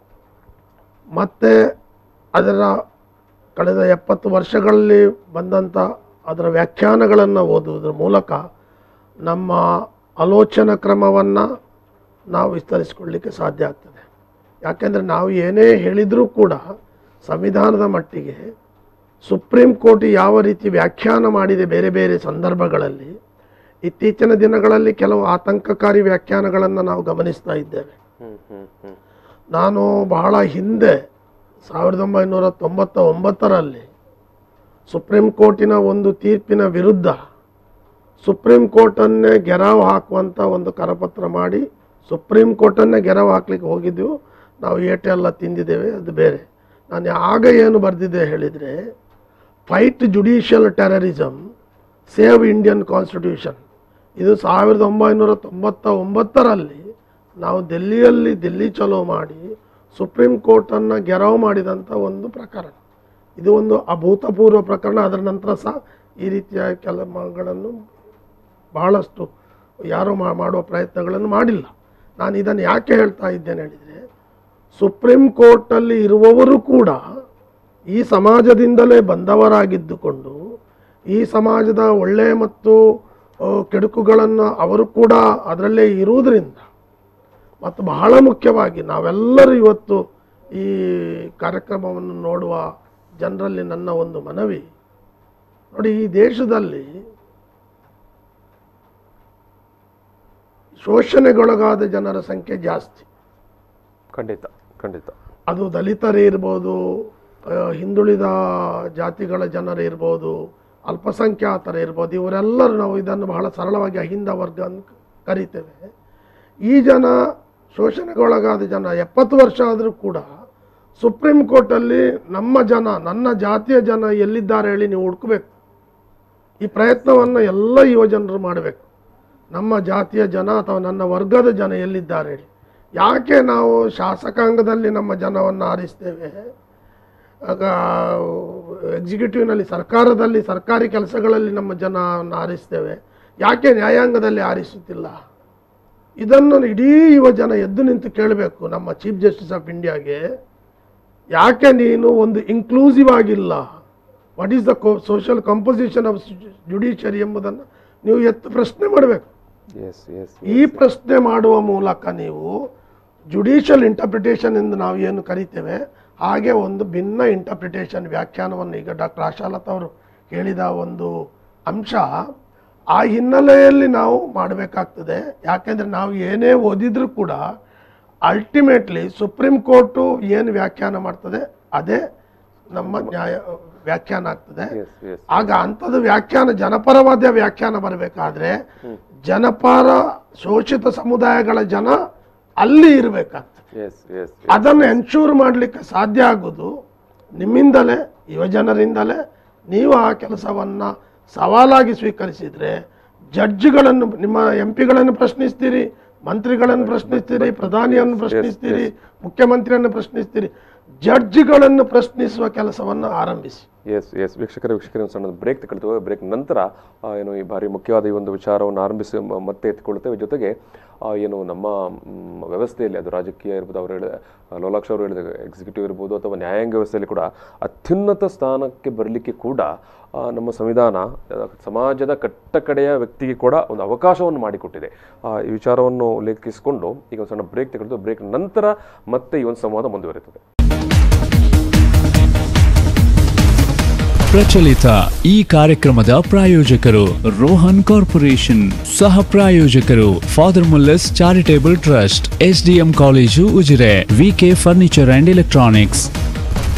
ಮತ್ತು ಅದರ ಕಳೆದ ಎಪ್ಪತ್ತು ವರ್ಷಗಳಲ್ಲಿ ಬಂದಂಥ ಅದರ ವ್ಯಾಖ್ಯಾನಗಳನ್ನು ಓದುವುದರ ಮೂಲಕ ನಮ್ಮ ಆಲೋಚನಾ ಕ್ರಮವನ್ನು ನಾವು ವಿಸ್ತರಿಸಿಕೊಳ್ಳಲಿಕ್ಕೆ ಸಾಧ್ಯ ಆಗ್ತದೆ ಯಾಕೆಂದರೆ ನಾವು ಏನೇ ಹೇಳಿದರೂ ಕೂಡ ಸಂವಿಧಾನದ ಮಟ್ಟಿಗೆ ಸುಪ್ರೀಂ ಕೋರ್ಟ್ ಯಾವ ರೀತಿ ವ್ಯಾಖ್ಯಾನ ಮಾಡಿದೆ ಬೇರೆ ಬೇರೆ ಸಂದರ್ಭಗಳಲ್ಲಿ ಇತ್ತೀಚಿನ ದಿನಗಳಲ್ಲಿ ಕೆಲವು ಆತಂಕಕಾರಿ ವ್ಯಾಖ್ಯಾನಗಳನ್ನು ನಾವು ಗಮನಿಸ್ತಾ ಇದ್ದೇವೆ ಹ್ಮ್ ಹ್ಮ್ ಹ್ಮ್ ನಾನು ಬಹಳ ಹಿಂದೆ ಸಾವಿರದ ಒಂಬೈನೂರ ತೊಂಬತ್ತ ಒಂಬತ್ತರಲ್ಲಿ ಸುಪ್ರೀಂ ಕೋರ್ಟಿನ ಒಂದು ತೀರ್ಪಿನ ವಿರುದ್ಧ ಸುಪ್ರೀಂ ಕೋರ್ಟನ್ನೇ ಗೆರಾವ್ ಹಾಕುವಂಥ ಒಂದು ಕರಪತ್ರ ಮಾಡಿ ಸುಪ್ರೀಂ ಕೋರ್ಟನ್ನೇ ಗೆರಾವ್ ಹಾಕ್ಲಿಕ್ಕೆ ಹೋಗಿದ್ದೆವು ನಾವು ಏಟೆ ಎಲ್ಲ ತಿಂದಿದ್ದೇವೆ ಅದು ಬೇರೆ ನಾನು ಆಗ ಏನು ಬರೆದಿದ್ದೆ ಹೇಳಿದರೆ fight judicial terrorism save Indian constitution ಇದು ಸಾವಿರದ ಒಂಬೈನೂರ ತೊಂಬತ್ತ ಒಂಬತ್ತರಲ್ಲಿ ನಾವು ದೆಲ್ಲಿಯಲ್ಲಿ ದಿಲ್ಲಿ ಚಲೋ ಮಾಡಿ ಸುಪ್ರೀಂ ಕೋರ್ಟನ್ನು ಗೆರವು ಮಾಡಿದಂಥ ಒಂದು ಪ್ರಕರಣ ಇದು ಒಂದು ಅಭೂತಪೂರ್ವ ಪ್ರಕರಣ ಅದರ ನಂತರ ಸಹ ಈ ರೀತಿಯ ಕೆಲಸಗಳನ್ನು ಬಹಳಷ್ಟು ಯಾರು ಮಾ- ಮಾಡುವ ಪ್ರಯತ್ನಗಳನ್ನು ಮಾಡಿಲ್ಲ ನಾನು ಇದನ್ನು ಯಾಕೆ ಹೇಳ್ತಾ ಇದ್ದೇನೆ ಹೇಳಿದರೆ ಸುಪ್ರೀಂ ಕೋರ್ಟಲ್ಲಿ ಇರುವವರು ಕೂಡ ಈ ಸಮಾಜದಿಂದಲೇ ಬಂದವರಾಗಿದ್ದುಕೊಂಡು ಈ ಸಮಾಜದ ಒಳ್ಳೆಯ ಮತ್ತು ಆ, ಕೆಡುಕುಗಳನ್ನು ಅವರು ಕೂಡ ಅದರಲ್ಲೇ ಇರುವುದರಿಂದ ಮತ್ತು ಬಹಳ ಮುಖ್ಯವಾಗಿ ನಾವೆಲ್ಲರೂ ಇವತ್ತು ಈ ಕಾರ್ಯಕ್ರಮವನ್ನು ನೋಡುವ ಜನರಲ್ಲಿ ನನ್ನ ಒಂದು ಮನವಿ ನೋಡಿ ಈ ದೇಶದಲ್ಲಿ ಶೋಷಣೆಗೊಳಗಾದ ಜನರ ಸಂಖ್ಯೆ ಜಾಸ್ತಿ ಖಂಡಿತ ಖಂಡಿತ ಅದು ದಲಿತರೇ ಇರ್ಬೋದು ಆ, ಹಿಂದುಳಿದ ಜಾತಿಗಳ ಜನರು ಇರ್ಬೋದು ಅಲ್ಪಸಂಖ್ಯಾತರ ಇರ್ಬೋದು ಇವರೆಲ್ಲರೂ ನಾವು ಇದನ್ನು ಬಹಳ ಸರಳವಾಗಿ ಅಹಿಂದ ವರ್ಗ ಅಂತ ಕರಿತೇವೆ ಈ ಜನ ಶೋಷಣೆಗೊಳಗಾದ ಜನ ಎಪ್ಪತ್ತು ವರ್ಷ ಆದರೂ ಕೂಡ ಸುಪ್ರೀಂ ಕೋರ್ಟಲ್ಲಿ ನಮ್ಮ ಜನ ನನ್ನ ಜಾತಿಯ ಜನ ಎಲ್ಲಿದ್ದಾರೆ ಹೇಳಿ ನೀವು ಹುಡುಕಬೇಕು ಈ ಪ್ರಯತ್ನವನ್ನು ಎಲ್ಲ ಯುವ ಜನರು ಮಾಡಬೇಕು ನಮ್ಮ ಜಾತಿಯ ಜನ ಅಥವಾ ನನ್ನ ವರ್ಗದ ಜನ ಎಲ್ಲಿದ್ದಾರೆ ಹೇಳಿ ಯಾಕೆ ನಾವು ಶಾಸಕಾಂಗದಲ್ಲಿ ನಮ್ಮ ಜನವನ್ನು ಆರಿಸ್ತೇವೆ ಆಗ ಎಕ್ಸಿಕ್ಯೂಟಿವ್ನಲ್ಲಿ ಸರ್ಕಾರದಲ್ಲಿ ಸರ್ಕಾರಿ ಕೆಲಸಗಳಲ್ಲಿ ನಮ್ಮ ಜನವನ್ನು ಆರಿಸ್ತೇವೆ ಯಾಕೆ ನ್ಯಾಯಾಂಗದಲ್ಲಿ ಆರಿಸುತ್ತಿಲ್ಲ ಇದನ್ನು ಇಡೀ ಯುವ ಜನ ಎದ್ದು ನಿಂತು ಕೇಳಬೇಕು ನಮ್ಮ ಚೀಫ್ ಜಸ್ಟಿಸ್ ಆಫ್ ಇಂಡಿಯಾಗೆ ಯಾಕೆ ನೀನು ಒಂದು ಇನ್ಕ್ಲೂಸಿವ್ ಆಗಿಲ್ಲ what is the social composition of judiciary ಎಂಬುದನ್ನು ನೀವು ಎತ್ತು ಪ್ರಶ್ನೆ ಮಾಡಬೇಕು ಎಸ್ ಎಸ್ ಈ ಪ್ರಶ್ನೆ ಮಾಡುವ ಮೂಲಕ ನೀವು ಜುಡಿಷಿಯಲ್ ಇಂಟರ್ಪ್ರಿಟೇಷನ್ ಎಂದು ನಾವು ಏನು ಕರಿತೇವೆ ಹಾಗೆ ಒಂದು ಭಿನ್ನ ಇಂಟರ್ಪ್ರಿಟೇಷನ್ ವ್ಯಾಖ್ಯಾನವನ್ನು ಈಗ ಡಾಕ್ಟರ್ ಆಶಾಲತ್ ಅವರು ಹೇಳಿದ ಒಂದು ಅಂಶ ಆ ಹಿನ್ನೆಲೆಯಲ್ಲಿ ನಾವು ಮಾಡಬೇಕಾಗ್ತದೆ ಯಾಕೆಂದರೆ ನಾವು ಏನೇ ಓದಿದರೂ ಕೂಡ ಅಲ್ಟಿಮೇಟ್ಲಿ ಸುಪ್ರೀಂ ಕೋರ್ಟು ಏನು ವ್ಯಾಖ್ಯಾನ ಮಾಡ್ತದೆ ಅದೇ ನಮ್ಮ ನ್ಯಾಯ ವ್ಯಾಖ್ಯಾನ ಆಗ್ತದೆ ಎಸ್ ಎಸ್ ಆಗ ಅಂಥದ್ದು ವ್ಯಾಖ್ಯಾನ ಜನಪರವಾದ ವ್ಯಾಖ್ಯಾನ ಬರಬೇಕಾದ್ರೆ ಜನಪರ ಶೋಷಿತ ಸಮುದಾಯಗಳ ಜನ ಅಲ್ಲಿ ಇರಬೇಕಾಗ್ತದೆ ಎಸ್ ಎಸ್ ಅದನ್ನು ಎನ್ಶೂರ್ ಮಾಡಲಿಕ್ಕೆ ಸಾಧ್ಯ ಆಗೋದು ನಿಮ್ಮಿಂದಲೇ ಯುವಜನರಿಂದಲೇ ನೀವು ಆ ಕೆಲಸವನ್ನು ಸವಾಲಾಗಿ ಸ್ವೀಕರಿಸಿದರೆ ಜಡ್ಜ್ಗಳನ್ನು ನಿಮ್ಮ ಎಂ ಪಿಗಳನ್ನು ಪ್ರಶ್ನಿಸ್ತೀರಿ ಮಂತ್ರಿಗಳನ್ನು ಪ್ರಶ್ನಿಸ್ತೀರಿ ಪ್ರಧಾನಿಯನ್ನು ಪ್ರಶ್ನಿಸ್ತೀರಿ ಮುಖ್ಯಮಂತ್ರಿಯನ್ನು ಪ್ರಶ್ನಿಸ್ತೀರಿ ಜಡ್ಜ್ಗಳನ್ನು ಪ್ರಶ್ನಿಸುವ ಕೆಲಸವನ್ನು ಆರಂಭಿಸಿ ಎಸ್ ಎಸ್ ವೀಕ್ಷಕರ ವೀಕ್ಷಕರ ಒಂದು ಸಣ್ಣ ಬ್ರೇಕ್ ತಗೊಳ್ತೇವೆ ಬ್ರೇಕ್ ನಂತರ ಆ, ಏನು ಈ ಬಾರಿ ಮುಖ್ಯವಾದ ಈ ಒಂದು ವಿಚಾರವನ್ನು ಆರಂಭಿಸಿ ಮ- ಮತ್ತೆ ಎತ್ತಿಕೊಳ್ಳುತ್ತೇವೆ ಜೊತೆಗೆ ಆ, ಏನು ನಮ್ಮ ಮ್, ವ್ಯವಸ್ಥೆಯಲ್ಲಿ ಅದು ರಾಜಕೀಯ ಇರ್ಬೋದು ಅವರು ಹೇಳಿದ ಲೋಲಾಕ್ಷ ಅವರು ಹೇಳಿದ ಎಕ್ಸಿಕ್ಯೂಟಿವ್ ಇರ್ಬೋದು ಅಥವಾ ನ್ಯಾಯಾಂಗ ವ್ಯವಸ್ಥೆಯಲ್ಲಿ ಕೂಡ ಅತ್ಯುನ್ನತ ಸ್ಥಾನಕ್ಕೆ ಬರಲಿಕ್ಕೆ ಕೂಡ ಆ, ನಮ್ಮ ಸಂವಿಧಾನ ಆ, ಸಮಾಜದ ಕಟ್ಟಕಡೆಯ ವ್ಯಕ್ತಿಗೆ ಕೂಡ ಒಂದು ಅವಕಾಶವನ್ನು ಮಾಡಿಕೊಟ್ಟಿದೆ ಆ, ಈ ವಿಚಾರವನ್ನು ಉಲ್ಲೇಖಿಸಿಕೊಂಡು ಈಗ ಒಂದು ಸಣ್ಣ ಬ್ರೇಕ್ ತೆಗೆದು ಬ್ರೇಕ್ ನಂತರ ಮತ್ತೆ ಈ ಒಂದು ಸಂವಾದ ಮುಂದುವರಿಯುತ್ತದೆ ಪ್ರಚಲಿತ ಈ ಕಾರ್ಯಕ್ರಮದ ಪ್ರಾಯೋಜಕರು ರೋಹನ್ ಕಾರ್ಪೊರೇಷನ್ ಸಹ ಪ್ರಾಯೋಜಕರು father Muller's charitable trust SDM college Ujire VK furniture and electronics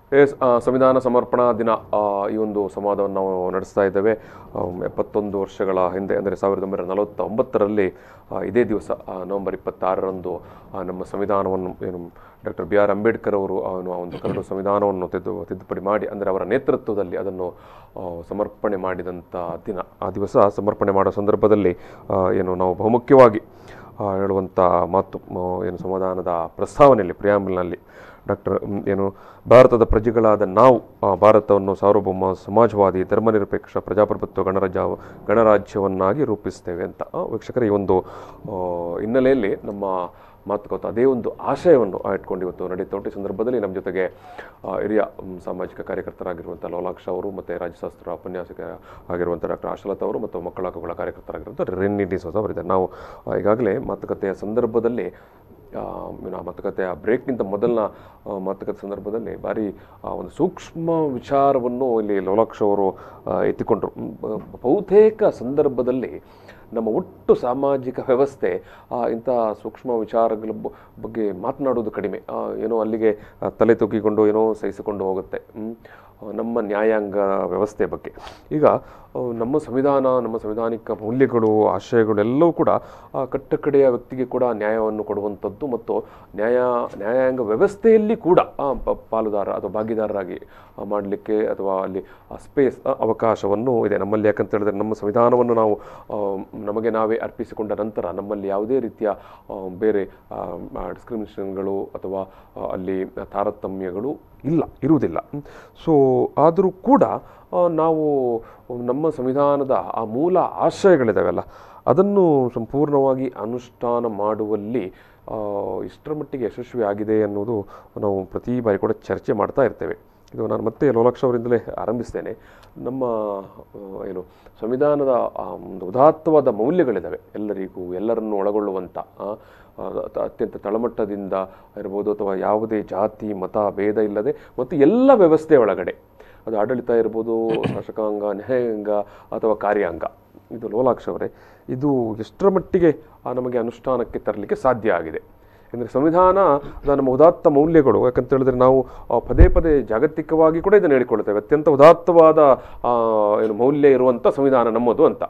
yes ಆ, ಸಂವಿಧಾನ ಸಮರ್ಪಣಾ ದಿನ ಆ, ಈ ಒಂದು ಸಂವಾದವನ್ನು ನಾವು ನಡೆಸ್ತಾ ಇದ್ದೇವೆ ಆಮ್, ಎಪ್ಪತ್ತೊಂದು ವರ್ಷಗಳ ಹಿಂದೆ ಅಂದರೆ ಸಾವಿರದ ಒಂಬೈನೂರ ನಲವತ್ತ ಒಂಬತ್ತರಲ್ಲಿ ಆ, ಇದೇ ದಿವಸ ಆ, ನವೆಂಬರ್ ಇಪ್ಪತ್ತಾರರಂದು ಆ, ನಮ್ಮ ಸಂವಿಧಾನವನ್ನು ಏನು ಡಾಕ್ಟರ್ ಬಿ ಆರ್ ಅಂಬೇಡ್ಕರ್ ಅವರು ಅವನು ಆ ಒಂದು ಕರಡು ಸಂವಿಧಾನವನ್ನು ತಿದ್ದು ತಿದ್ದುಪಡಿ ಮಾಡಿ ಅಂದರೆ ಅವರ ನೇತೃತ್ವದಲ್ಲಿ ಅದನ್ನು ಆ, ಸಮರ್ಪಣೆ ಮಾಡಿದಂಥ ದಿನ ಆ ದಿವಸ ಸಮರ್ಪಣೆ ಮಾಡೋ ಸಂದರ್ಭದಲ್ಲಿ ಆ, ಏನು ನಾವು ಬಹುಮುಖ್ಯವಾಗಿ ಆ, ಹೇಳುವಂಥ ಮಾತು ಮ, ಏನು ಸಂವಿಧಾನದ ಪ್ರಸ್ತಾವನೆಯಲ್ಲಿ ಪ್ರಿಯಾಂಬಲ್ನಲ್ಲಿ ಡಾಕ್ಟರ್ ಮ್, ಏನು ಭಾರತದ ಪ್ರಜೆಗಳಾದ ನಾವು ಆ, ಭಾರತವನ್ನು ಸಾರ್ವಭೌಮ ಸಮಾಜವಾದಿ ಧರ್ಮನಿರಪೇಕ್ಷ ಪ್ರಜಾಪ್ರಭುತ್ವ ಗಣರಾಜ್ಯ ಗಣರಾಜ್ಯವನ್ನಾಗಿ ರೂಪಿಸ್ತೇವೆ ಅಂತ ಆ, ವೀಕ್ಷಕರೇ ಈ ಒಂದು ಆ, ಹಿನ್ನೆಲೆಯಲ್ಲಿ ನಮ್ಮ ಮಾತುಕತೆ ಅದೇ ಒಂದು ಆಶಯವನ್ನು ಆ, ಇಟ್ಕೊಂಡು ಇವತ್ತು ನಡೀತಾ ಉಂಟು ಈ ಸಂದರ್ಭದಲ್ಲಿ ನಮ್ಮ ಜೊತೆಗೆ ಆ, ಹಿರಿಯ ಮ್, ಸಾಮಾಜಿಕ ಕಾರ್ಯಕರ್ತರಾಗಿರುವಂಥ ಲೋಲಾಕ್ಷ ಅವರು ಮತ್ತು ರಾಜ್ಯಶಾಸ್ತ್ರ ಉಪನ್ಯಾಸಕ ಆಗಿರುವಂಥ ಡಾಕ್ಟರ್ ಆಶಲತಾ ಅವರು ಮತ್ತು ಮಕ್ಕಳ ಹಕ್ಕುಗಳ ಕಾರ್ಯಕರ್ತರಾಗಿರುವಂಥ ರೆನ್ನಿ ಡಿಸೋಸ್ ಅವರಿದ್ದಾರೆ ನಾವು ಆ, ಈಗಾಗಲೇ ಮಾತುಕತೆಯ ಸಂದರ್ಭದಲ್ಲಿ ಆ, ಏನು ಆ ಮಾತುಕತೆಯ ಬ್ರೇಕ್ಗಿಂತ ಮೊದಲನ ಆ, ಮಾತುಕತೆ ಸಂದರ್ಭದಲ್ಲಿ ಭಾರಿ ಆ, ಒಂದು ಸೂಕ್ಷ್ಮ ವಿಚಾರವನ್ನು ಇಲ್ಲಿ ಲೋಲಾಕ್ಷ ಅವರು ಆ, ಎತ್ತಿಕೊಂಡ್ರು ಮ್, ಬ- ಬಹುತೇಕ ಸಂದರ್ಭದಲ್ಲಿ ನಮ್ಮ ಒಟ್ಟು ಸಾಮಾಜಿಕ ವ್ಯವಸ್ಥೆ ಆ, ಇಂಥ ಸೂಕ್ಷ್ಮ ವಿಚಾರಗಳ ಬ- ಬಗ್ಗೆ ಮಾತನಾಡೋದು ಕಡಿಮೆ ಆ, ಏನೋ ಅಲ್ಲಿಗೆ ಆ, ತಲೆ ತೂಗಿಕೊಂಡು ಏನೋ ಸಹಿಸಿಕೊಂಡು ಹೋಗುತ್ತೆ ಹ್ಮ್. ಆ, ನಮ್ಮ ನ್ಯಾಯಾಂಗ ವ್ಯವಸ್ಥೆ ಬಗ್ಗೆ ಈಗ ಆ, ನಮ್ಮ ಸಂವಿಧಾನ ನಮ್ಮ ಸಂವಿಧಾನಿಕ ಮೌಲ್ಯಗಳು ಆಶಯಗಳು ಎಲ್ಲವೂ ಕೂಡ ಆ, ಕಟ್ಟಕಡೆಯ ವ್ಯಕ್ತಿಗೆ ಕೂಡ ನ್ಯಾಯವನ್ನು ಕೊಡುವಂಥದ್ದು ಮತ್ತು ನ್ಯಾಯ ನ್ಯಾಯಾಂಗ ವ್ಯವಸ್ಥೆಯಲ್ಲಿ ಕೂಡ ಆ, ಪ- ಪಾಲುದಾರ ಅಥವಾ ಭಾಗಿದಾರರಾಗಿ ಮಾಡಲಿಕ್ಕೆ ಅಥವಾ ಅಲ್ಲಿ ಸ್ಪೇಸ್ ಅವಕಾಶವನ್ನು ಇದೆ ನಮ್ಮಲ್ಲಿ ಯಾಕಂತ ಹೇಳಿದ್ರೆ ನಮ್ಮ ಸಂವಿಧಾನವನ್ನು ನಾವು ಆ, ನಮಗೆ ನಾವೇ ಅರ್ಪಿಸಿಕೊಂಡ ನಂತರ ನಮ್ಮಲ್ಲಿ ಯಾವುದೇ ರೀತಿಯ ಆ, ಬೇರೆ ಡಿಸ್ಕ್ರಿಮಿನೇಷನ್ಗಳು ಅಥವಾ ಆ, ಅಲ್ಲಿ ತಾರತಮ್ಯಗಳು ಇಲ್ಲ ಇರುವುದಿಲ್ಲ ಸೊ ಆದರೂ ಕೂಡ ಆ, ನಾವು ನಮ್ಮ ಸಂವಿಧಾನದ ಆ ಮೂಲ ಆಶಯಗಳಿದಾವೆಲ್ಲ ಅದನ್ನು ಸಂಪೂರ್ಣವಾಗಿ ಅನುಷ್ಠಾನ ಮಾಡುವಲ್ಲಿ ಆ, ಇಷ್ಟರ ಮಟ್ಟಿಗೆ ಯಶಸ್ವಿ ಆಗಿದೆ ಅನ್ನೋದು ನಾವು ಪ್ರತಿ ಬಾರಿ ಕೂಡ ಚರ್ಚೆ ಮಾಡ್ತಾ ಇರ್ತೇವೆ ಇದು ನಾನು ಮತ್ತೆ ಲೋಲಾಕ್ಷ ಅವರಿಂದಲೇ ಆರಂಭಿಸ್ತೇನೆ ನಮ್ಮ ಆ, ಏನು ಸಂವಿಧಾನದ ಆ ಒಂದು ಉದಾತ್ತವಾದ ಮೌಲ್ಯಗಳಿದ್ದಾವೆ ಎಲ್ಲರಿಗೂ ಎಲ್ಲರನ್ನು ಒಳಗೊಳ್ಳುವಂಥ ಆ, ಆ, ಅತ- ಅತ್ಯಂತ ತಳಮಟ್ಟದಿಂದ ಇರ್ಬೋದು ಅಥವಾ ಯಾವುದೇ ಜಾತಿ ಮತ ಭೇದ ಇಲ್ಲದೆ ಮತ್ತು ಎಲ್ಲ ವ್ಯವಸ್ಥೆ ಒಳಗಡೆ ಅದು ಆಡಳಿತ ಇರ್ಬೋದು ಶಾಸಕಾಂಗ ನ್ಯಾಯಾಂಗ ಅಥವಾ ಕಾರ್ಯಾಂಗ ಇದು ಲೋಲಾಕ್ಷ ಅವರೇ ಇದು ಎಷ್ಟರ ಮಟ್ಟಿಗೆ ಆ, ನಮಗೆ ಅನುಷ್ಠಾನಕ್ಕೆ ತರಲಿಕ್ಕೆ ಸಾಧ್ಯ ಆಗಿದೆ ಅಂದರೆ ಸಂವಿಧಾನ ಅದು ನಮ್ಮ ಉದಾತ್ತ ಮೌಲ್ಯಗಳು ಯಾಕಂತ ಹೇಳಿದ್ರೆ ನಾವು ಆ, ಪದೇ ಪದೇ ಜಾಗತಿಕವಾಗಿ ಕೂಡ ಇದನ್ನು ಹೇಳಿಕೊಳ್ತೇವೆ ಅತ್ಯಂತ ಉದಾತ್ತವಾದ ಆ, ಏನು ಮೌಲ್ಯ ಇರುವಂಥ ಸಂವಿಧಾನ ನಮ್ಮದು ಅಂತ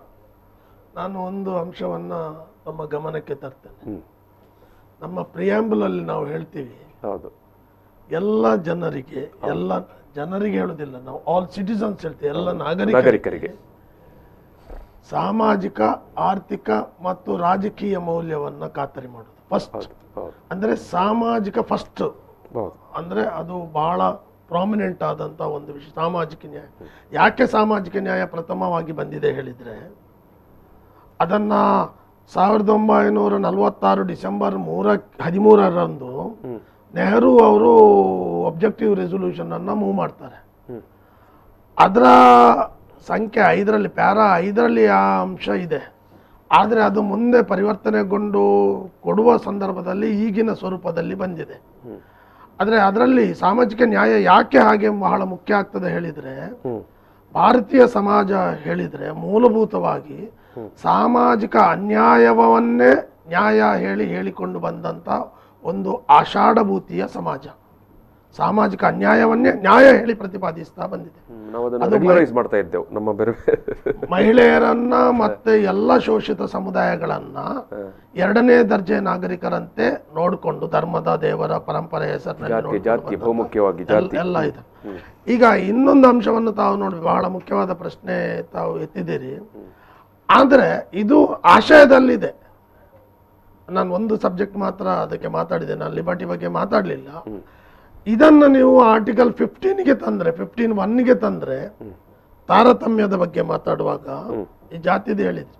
ನಾನು ಒಂದು ಅಂಶವನ್ನ ನಮ್ಮ ಗಮನಕ್ಕೆ ತರ್ತೇನೆ ಹ್ಮ್. ನಮ್ಮ ಪ್ರಿಯಾಂಬಲ್ ಅಲ್ಲಿ ನಾವು ಹೇಳ್ತೀವಿ ಹೌದು ಎಲ್ಲ ಜನರಿಗೆ ಎಲ್ಲ ಜನರಿಗೆ ಹೇಳುದಿಲ್ಲ ನಾವು ಆಲ್ ಸಿಟಿಸನ್ಸ್ ಹೇಳ್ತೀವಿ ಎಲ್ಲ ನಾಗರಿಕ ನಾಗರಿಕರಿಗೆ ಸಾಮಾಜಿಕ ಆರ್ಥಿಕ ಮತ್ತು ರಾಜಕೀಯ ಮೌಲ್ಯವನ್ನ ಖಾತರಿ ಮಾಡೋದು ಫಸ್ಟ್ ಹೌದು ಹೌದು ಅಂದ್ರೆ ಸಾಮಾಜಿಕ ಫಸ್ಟ್ ಹೌದು ಅಂದ್ರೆ ಅದು ಬಹಳ ಪ್ರಾಮಿನೆಂಟ್ ಆದಂತ ಒಂದು ವಿಷಯ ಸಾಮಾಜಿಕ ನ್ಯಾಯ ಯಾಕೆ ಸಾಮಾಜಿಕ ನ್ಯಾಯ ಪ್ರಥಮವಾಗಿ ಬಂದಿದೆ ಹೇಳಿದ್ರೆ ಅದನ್ನ ಸಾವಿರದ ಒಂಬೈನೂರ ನಲವತ್ತಾರು ಡಿಸೆಂಬರ್ ಮೂರ ಹದಿಮೂರರಂದು ನೆಹರು ಅವರು ಒಬ್ಜೆಕ್ಟಿವ್ ರೆಸೊಲ್ಯೂಷನ್ ಅನ್ನ ಮೂವ್ ಮಾಡ್ತಾರೆ ಹ್ಮ್. ಅದರ ಸಂಖ್ಯೆ ಐದರಲ್ಲಿ ಪ್ಯಾರಾ ಐದರಲ್ಲಿ ಆ ಅಂಶ ಇದೆ ಆದರೆ ಅದು ಮುಂದೆ ಪರಿವರ್ತನೆಗೊಂಡು ಕೊಡುವ ಸಂದರ್ಭದಲ್ಲಿ ಈಗಿನ ಸ್ವರೂಪದಲ್ಲಿ ಬಂದಿದೆ ಆದರೆ ಅದರಲ್ಲಿ ಸಾಮಾಜಿಕ ನ್ಯಾಯ ಯಾಕೆ ಹಾಗೆ ಬಹಳ ಮುಖ್ಯ ಆಗ್ತದೆ ಹೇಳಿದರೆ ಹ್ಮ್ ಭಾರತೀಯ ಸಮಾಜ ಹೇಳಿದರೆ ಮೂಲಭೂತವಾಗಿ ಸಾಮಾಜಿಕ ಅನ್ಯಾಯವನ್ನೇ ನ್ಯಾಯ ಹೇಳಿ ಹೇಳಿಕೊಂಡು ಬಂದಂಥ ಒಂದು ಆಷಾಢಭೂತಿಯ ಸಮಾಜ ಸಾಮಾಜಿಕ ಅನ್ಯಾಯವನ್ನೇ ನ್ಯಾಯ ಹೇಳಿ ಪ್ರತಿಪಾದಿಸ್ತಾ ಬಂದಿದೆ ಹ್ಮ್. ನಾವು ಅದನ್ನು ರೆಗ್ಯುಲರೈಸ್ ಮಾಡ್ತಾ ಇದ್ದೆವು ನಮ್ಮ ಬೇರೆ ಮಹಿಳೆಯರನ್ನ ಮತ್ತೆ ಎಲ್ಲ ಶೋಷಿತ ಸಮುದಾಯಗಳನ್ನ ಎರಡನೇ ದರ್ಜೆ ನಾಗರಿಕರಂತೆ ನೋಡಿಕೊಂಡು ಧರ್ಮದ ದೇವರ ಪರಂಪರೆ ಹೆಸರಿನಲ್ಲಿ ಜಾತಿ ನೋಡ್ಕೊಂಡು ಜಾತಿ ಬಂದಂತ ಬಹುಮುಖ್ಯವಾಗಿ ಎಲ್ಲ- ಜಾತಿ ಎಲ್ಲ ಇದೆ ಈಗ ಇನ್ನೊಂದು ಅಂಶವನ್ನು ತಾವು ನೋಡಿ ಬಹಳ ಮುಖ್ಯವಾದ ಪ್ರಶ್ನೆ ತಾವು ಎತ್ತಿದ್ದೀರಿ ಆದರೆ ಇದು ಆಶಯದಲ್ಲಿದೆ ನಾನು ಒಂದು ಸಬ್ಜೆಕ್ಟ್ ಮಾತ್ರ ಅದಕ್ಕೆ ಮಾತಾಡಿದೆ ನಾನು ಲಿಬರ್ಟಿ ಬಗ್ಗೆ ಮಾತಾಡಲಿಲ್ಲ ಇದನ್ನು ನೀವು ಆರ್ಟಿಕಲ್ ಫಿಫ್ಟೀನ್ಗೆ ತಂದ್ರೆ ಫಿಫ್ಟೀನ್ ಒನ್ಗೆ ತಂದ್ರೆ ತಾರತಮ್ಯದ ಬಗ್ಗೆ ಮಾತಾಡುವಾಗ ಈ ಜಾತಿದು ಹೇಳಿದ್ರಿ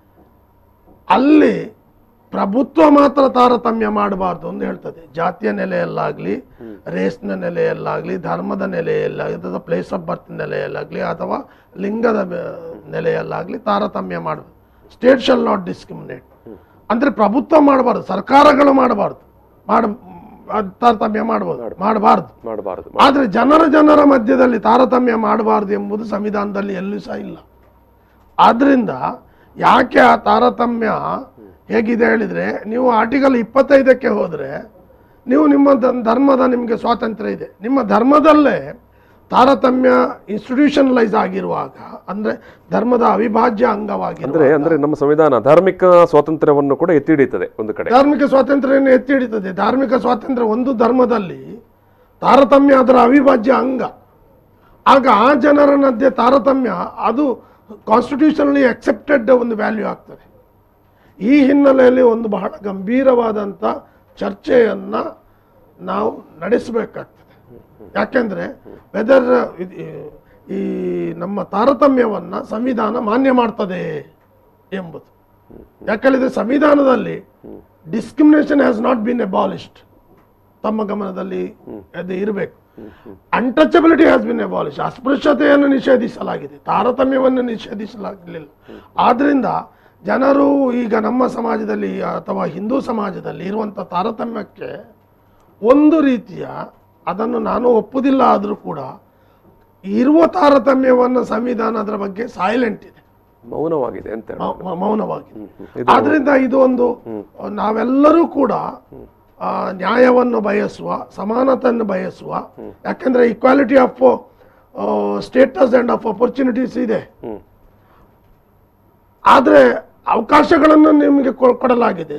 ಅಲ್ಲಿ ಪ್ರಭುತ್ವ ಮಾತ್ರ ತಾರತಮ್ಯ ಮಾಡಬಾರ್ದು ಅಂತ ಹೇಳ್ತದೆ ಜಾತಿಯ ನೆಲೆಯಲ್ಲಾಗ್ಲಿ ರೇಸ್ನ ನೆಲೆಯಲ್ಲಾಗ್ಲಿ ಧರ್ಮದ ನೆಲೆಯಲ್ಲಾಗಲಿ ಅಥವಾ ಪ್ಲೇಸ್ ಆಫ್ ಬರ್ತ್ ನೆಲೆಯಲ್ಲಾಗ್ಲಿ ಅಥವಾ ಲಿಂಗದ ಬೆ- ನೆಲೆಯಲ್ಲಾಗ್ಲಿ ತಾರತಮ್ಯ ಮಾಡಬಾರ್ದು ಸ್ಟೇಟ್ ಶಲ್ ನಾಟ್ ಡಿಸ್ಕ್ರಿಮಿನೇಟ್ ಅಂದ್ರೆ ಪ್ರಭುತ್ವ ಮಾಡಬಾರ್ದು ಸರ್ಕಾರಗಳು ಮಾಡಬಾರ್ದು ಮಾಡ ಅದ್ ತಾರತಮ್ಯ ಮಾಡಬಹುದು ಮಾಡಬಾರ್ದು ಮಾಡಬಾರದು ಆದ್ರೆ ಜನರ ಜನರ ಮಧ್ಯದಲ್ಲಿ ತಾರತಮ್ಯ ಮಾಡಬಾರ್ದು ಎಂಬುದು ಸಂವಿಧಾನದಲ್ಲಿ ಎಲ್ಲೂ ಸಹ ಇಲ್ಲ ಆದ್ರಿಂದ ಯಾಕೆ ಆ ತಾರತಮ್ಯ ಹೇಗಿದೆ ಹೇಳಿದ್ರೆ ನೀವು ಆರ್ಟಿಕಲ್ ಇಪ್ಪತ್ತೈದಕ್ಕೆ ಹೋದ್ರೆ ನೀವು ನಿಮ್ಮ ದ- ಧರ್ಮದ ನಿಮಗೆ ಸ್ವಾತಂತ್ರ್ಯ ಇದೆ ನಿಮ್ಮ ಧರ್ಮದಲ್ಲೇ ತಾರತಮ್ಯ ಇನ್ಸ್ಟಿಟ್ಯೂಷನಲೈಸ್ ಆಗಿರುವಾಗ ಅಂದರೆ ಧರ್ಮದ ಅವಿಭಾಜ್ಯ ಅಂಗವಾಗಿ ಅಂದ್ರೆ ಅಂದ್ರೆ ನಮ್ಮ ಸಂವಿಧಾನ ಧಾರ್ಮಿಕ ಸ್ವಾತಂತ್ರ್ಯವನ್ನು ಕೂಡ ಎತ್ತಿ ಹಿಡಿಯುತ್ತದೆ ಒಂದು ಕಡೆ ಧಾರ್ಮಿಕ ಸ್ವಾತಂತ್ರ್ಯವನ್ನು ಎತ್ತಿ ಹಿಡಿತದೆ ಧಾರ್ಮಿಕ ಸ್ವಾತಂತ್ರ್ಯ ಒಂದು ಧರ್ಮದಲ್ಲಿ ತಾರತಮ್ಯ ಅದರ ಅವಿಭಾಜ್ಯ ಅಂಗ ಆಗ ಆ ಜನರ ಮಧ್ಯೆ ತಾರತಮ್ಯ ಅದು ಕಾನ್ಸ್ಟಿಟ್ಯೂಷನಲಿ ಅಕ್ಸೆಪ್ಟೆಡ್ ಒಂದು ವ್ಯಾಲ್ಯೂ ಆಗ್ತದೆ ಈ ಹಿನ್ನೆಲೆಯಲ್ಲಿ ಒಂದು ಬಹಳ ಗಂಭೀರವಾದಂಥ ಚರ್ಚೆಯನ್ನು ನಾವು ನಡೆಸಬೇಕಾಗ್ತದೆ ಯಾಕೆಂದರೆ ವೆದರ್ ಈ ನಮ್ಮ ತಾರತಮ್ಯವನ್ನು ಸಂವಿಧಾನ ಮಾನ್ಯ ಮಾಡ್ತದೆ ಎಂಬುದು ಯಾಕಂದ್ರೆ ಸಂವಿಧಾನದಲ್ಲಿ discrimination has not been abolished ತಮ್ಮ ಗಮನದಲ್ಲಿ ಅದು ಇರಬೇಕು ಅನ್ಟಚಬಿಲಿಟಿ ಹ್ಯಾಸ್ ಬಿನ್ ಎಬಾಲಿಷ್ ಅಸ್ಪೃಶ್ಯತೆಯನ್ನು ನಿಷೇಧಿಸಲಾಗಿದೆ ತಾರತಮ್ಯವನ್ನು ನಿಷೇಧಿಸಲಾಗಲಿಲ್ಲ ಆದ್ರಿಂದ ಜನರು ಈಗ ನಮ್ಮ ಸಮಾಜದಲ್ಲಿ ಅಥವಾ ಹಿಂದೂ ಸಮಾಜದಲ್ಲಿ ಇರುವಂಥ ತಾರತಮ್ಯಕ್ಕೆ ಒಂದು ರೀತಿಯ ಅದನ್ನು ನಾನು ಒಪ್ಪುವುದಿಲ್ಲ ಆದರೂ ಕೂಡ ಇರುವ ತಾರತಮ್ಯವನ್ನು ಸಂವಿಧಾನ ಅದರ ಬಗ್ಗೆ ಸೈಲೆಂಟ್ ಇದೆ ಮೌನವಾಗಿದೆ ಅಂತ ಹೇಳಿ ಮೌ- ಮೌ- ಮೌನವಾಗಿದೆ ಇದು- ಆದ್ರಿಂದ ಇದು ಒಂದು ನಾವೆಲ್ಲರೂ ಕೂಡ ಆ, ನ್ಯಾಯವನ್ನು ಬಯಸುವ ಸಮಾನತೆಯನ್ನು ಬಯಸುವ ಯಾಕೆಂದ್ರೆ equality of status and of opportunities ಇದೆ ಹ್ಮ್ ಆದರೆ ಅವಕಾಶಗಳನ್ನು ನಿಮಗೆ ಕೊ- ಕೊಡಲಾಗಿದೆ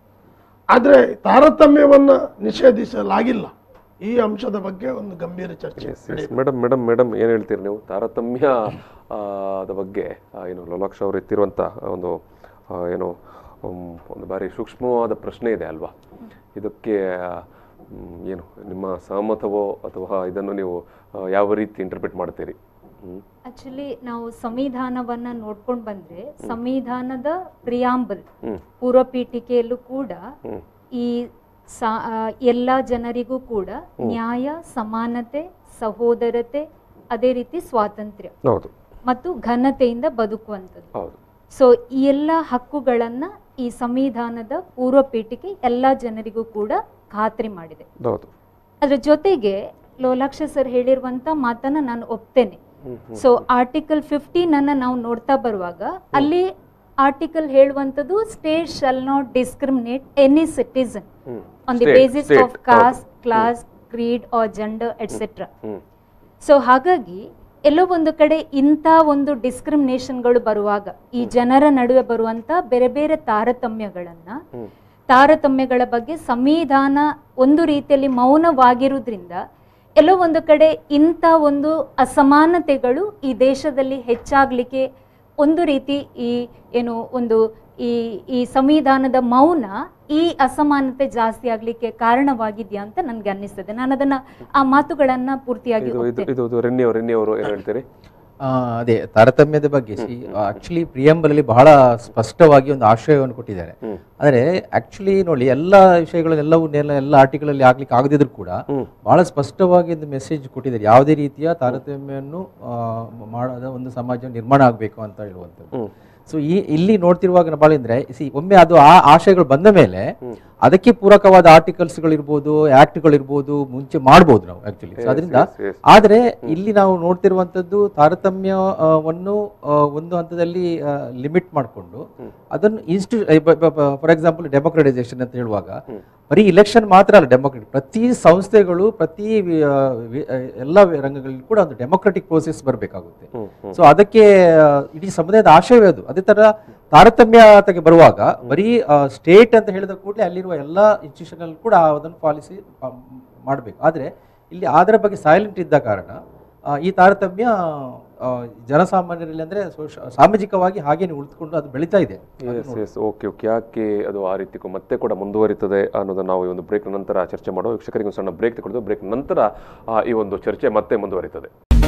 ಆದರೆ ತಾರತಮ್ಯವನ್ನು ನಿಷೇಧಿಸಲಾಗಿಲ್ಲ ಈ ಅಂಶದ ಬಗ್ಗೆ ಒಂದು ಗಂಭೀರ ಚರ್ಚೆ ಮೇಡಮ್ ಮೇಡಮ್ ಮೇಡಮ್ ಏನು ಹೇಳ್ತೀರಿ ನೀವು ತಾರತಮ್ಯ ಆ, ದ ಬಗ್ಗೆ ಆ, ಏನು ಲೋಲಾಕ್ಷ ಅವರು ಎತ್ತಿರುವಂಥ ಒಂದು ಆ, ಏನು ಉಮ್, ಒಂದು ಬಾರಿ ಸೂಕ್ಷ್ಮವಾದ ಪ್ರಶ್ನೆ ಇದೆ ಅಲ್ವಾ ಇದಕ್ಕೆ ಆ, ಮ್, ಏನು ನಿಮ್ಮ ಸಹಮತವೋ ಅಥವಾ ಇದನ್ನು ನೀವು ಆ, ಯಾವ ರೀತಿ ಇಂಟರ್ಪ್ರಿಟ್ ಮಾಡ್ತೀರಿ ಹ್ಮ್ ಆಕ್ಚುಲಿ ನಾವು ಸಂವಿಧಾನವನ್ನ ನೋಡ್ಕೊಂಡು ಬಂದ್ರೆ ಸಂವಿಧಾನದ ಪ್ರಿಯಾಂಬಲ್ ಹ್ಮ್. ಪೂರ್ವ ಪೀಠಿಕೆಯಲ್ಲೂ ಕೂಡ ಹ್ಮ್. ಈ ಸಾ- ಆ, ಎಲ್ಲ ಜನರಿಗೂ ಕೂಡ ನ್ಯಾಯ ಸಮಾನತೆ ಸಹೋದರತೆ ಅದೇ ರೀತಿ ಸ್ವಾತಂತ್ರ್ಯ ಹೌದು ಮತ್ತು ಘನತೆಯಿಂದ ಬದುಕುವಂಥದ್ದು ಹೌದು ಸೊ ಈ ಎಲ್ಲ ಹಕ್ಕುಗಳನ್ನ ಈ ಸಂವಿಧಾನದ ಪೂರ್ವ ಪೀಠಿಕೆ ಎಲ್ಲ ಜನರಿಗೂ ಕೂಡ ಖಾತ್ರಿ ಮಾಡಿದೆ ಹೌದು ಅದ್ರ ಜೊತೆಗೆ ಲೋಲಾಕ್ಷ ಸರ್ ಹೇಳಿರುವಂತ ಮಾತನ್ನ ನಾನು ಒಪ್ತೇನೆ ಸೊ ಆರ್ಟಿಕಲ್ ಫಿಫ್ಟೀನ್ ಅನ್ನ ನಾವು ನೋಡ್ತಾ ಬರುವಾಗ ಅಲ್ಲಿ ಆರ್ಟಿಕಲ್ ಹೇಳುವಂಥದ್ದು state shall not discriminate any citizen hmm. On the State, basis state, of caste class creed or gender etcetera hmm so ಹಾಗಾಗಿ ಎಲ್ಲೋ ಒಂದು ಕಡೆ ಇಂಥ ಒಂದು ಡಿಸ್ಕ್ರಿಮಿನೇಷನ್ಗಳು ಬರುವಾಗ ಈ ಜನರ ನಡುವೆ ಬರುವಂತ ಬೇರೆ ಬೇರೆ ತಾರತಮ್ಯಗಳನ್ನ ಹ್ಮ್. ತಾರತಮ್ಯಗಳ ಬಗ್ಗೆ ಸಂವಿಧಾನ ಒಂದು ರೀತಿಯಲ್ಲಿ ಮೌನವಾಗಿರುವುದ್ರಿಂದ ಎಲ್ಲೋ ಒಂದು ಕಡೆ ಇಂಥ ಒಂದು ಅಸಮಾನತೆಗಳು ಈ ದೇಶದಲ್ಲಿ ಹೆಚ್ಚಾಗ್ಲಿಕ್ಕೆ ಒಂದು ರೀತಿ ಈ ಏನು ಒಂದು ಈ ಈ ಸಂವಿಧಾನದ ಮೌನ ಈ ಅಸಮಾನತೆ ಜಾಸ್ತಿ ಆಗ್ಲಿಕ್ಕೆ ಕಾರಣವಾಗಿದ್ಯಾ ಅಂತ ನನ್ಗೆ ಅನ್ನಿಸ್ತದೆ ನಾನು ಅದನ್ನ ಆ ಮಾತುಗಳನ್ನ ಪೂರ್ತಿಯಾಗಿ ಇದು ಇದು ಒಪ್ತೇನೆ. ಇದು ಇದು ರೆನ್ನಿ ಅವರು ರೆನ್ನಿ ಅವರು ಏನು ಹೇಳ್ತೀರಿ ಆ, ಅದೇ ತಾರತಮ್ಯದ ಬಗ್ಗೆ ಆಕ್ಚುಲಿ ಪ್ರಿಯಂಬಲಲ್ಲಿ ಬಹಳ ಸ್ಪಷ್ಟವಾಗಿ ಒಂದು ಆಶಯವನ್ನು ಕೊಟ್ಟಿದ್ದಾರೆ ಹ್ಮ್. ಆದರೆ ಆಕ್ಚುಲಿ ನೋಡಿ ಎಲ್ಲ ವಿಷಯಗಳನ್ನೆಲ್ಲವೂ ಎಲ್ಲ ಎಲ್ಲ ಆರ್ಟಿಕಲಲ್ಲಿ ಆಗ್ಲಿಕ್ಕೆ ಆಗದಿದ್ರು ಕೂಡ ಹ್ಮ್. ಬಹಳ ಸ್ಪಷ್ಟವಾಗಿ ಒಂದು ಮೆಸೇಜ್ ಕೊಟ್ಟಿದ್ದಾರೆ ಯಾವುದೇ ರೀತಿಯ ತಾರತಮ್ಯವನ್ನು ಆ, ಮಾಡದ ಒಂದು ಸಮಾಜ ನಿರ್ಮಾಣ ಆಗಬೇಕು ಅಂತ ಹೇಳುವಂಥದ್ದು ಹ್ಮ್. ಸೊ ಈ ಇಲ್ಲಿ ನೋಡ್ತಿರುವಾಗ ನಾವು ಭಾಳ ಅಂದ್ರೆ ಸಿ ಒಮ್ಮೆ ಅದು ಆ ಆಶಯಗಳು ಬಂದ ಮೇಲೆ ಅದಕ್ಕೆ ಪೂರಕವಾದ ಆರ್ಟಿಕಲ್ಸ್ಗಳಿರ್ಬೋದು ಆಕ್ಟ್ಗಳಿರ್ಬೋದು ಮುಂಚೆ ಮಾಡ್ಬೋದು ನಾವು ಆಕ್ಚುಲಿ ಸೊ ಅದರಿಂದ yes, yes. ಆದರೆ ಇಲ್ಲಿ ನಾವು ನೋಡ್ತಿರುವಂಥದ್ದು ತಾರತಮ್ಯವನ್ನು ಆ, ಒಂದು ಹಂತದಲ್ಲಿ ಲಿಮಿಟ್ ಮಾಡಿಕೊಂಡು ಅದನ್ನು ಇನ್ಸ್ಟಿ ಫಾರ್ ಎಕ್ಸಾಂಪಲ್ ಡೆಮೋಕ್ರಟೈಸೇಷನ್ ಅಂತ ಹೇಳುವಾಗ ಬರೀ ಇಲೆಕ್ಷನ್ ಮಾತ್ರ ಅಲ್ಲ ಡೆಮೋಕ್ರೆಟ್ ಪ್ರತಿ ಸಂಸ್ಥೆಗಳು ಪ್ರತಿ ವಿ- ಆ, ವಿ- ಆ, ಎಲ್ಲ ರಂಗಗಳಲ್ಲಿ ಕೂಡ ಒಂದು ಡೆಮೋಕ್ರೆಟಿಕ್ ಪ್ರೋಸೆಸ್ ಬರಬೇಕಾಗುತ್ತೆ ಹ್ಮ್, ಸೊ ಅದಕ್ಕೆ ಆ, ಇಡೀ ಸಮುದಾಯದ ಆಶಯವೇ ಅದು ಅದೇ ತರ ತಾರತಮ್ಯತೆಗೆ ಬರುವಾಗ ಬರೀ ಸ್ಟೇಟ್ ಅಂತ ಹೇಳಿದ ಕೂಡಲೇ ಅಲ್ಲಿರುವ ಎಲ್ಲ ಇನ್ಸ್ಟಿಟ್ಯೂಷನ್ ಕೂಡ ಅದನ್ನು ಪಾಲಿಸಿ ಮಾಡಬೇಕು ಆದರೆ ಇಲ್ಲಿ ಅದರ ಬಗ್ಗೆ ಸೈಲೆಂಟ್ ಇದ್ದ ಕಾರಣ ಆ, ಈ ತಾರತಮ್ಯ ಆ, ಜನಸಾಮಾನ್ಯರಲ್ಲಿ ಅಂದ್ರೆ ಸೋಶ- ಸಾಮಾಜಿಕವಾಗಿ ಹಾಗೇನೆ ಉಳಿದುಕೊಂಡು ಅದು ಬೆಳೀತಾ ಇದೆ ಎಸ್ ಎಸ್ ಓಕೆ ಓಕೆ ಯಾಕೆ ಅದು ಆ ರೀತಿ ಕೊ- ಮತ್ತೆ ಕೂಡ ಮುಂದುವರಿತದೆ ಅನ್ನೋದನ್ನ ನಾವು ಈ ಒಂದು ಬ್ರೇಕ್ ನಂತರ ಚರ್ಚೆ ಮಾಡುವ ವೀಕ್ಷಕರಿಗೆ ಒಂದು ಸಣ್ಣ ಬ್ರೇಕ್ ತಗೊಳ್ಳೋದು ಬ್ರೇಕ್ ನಂತರ ಆ, ಈ ಒಂದು ಚರ್ಚೆ ಮತ್ತೆ ಮುಂದುವರಿತದೆ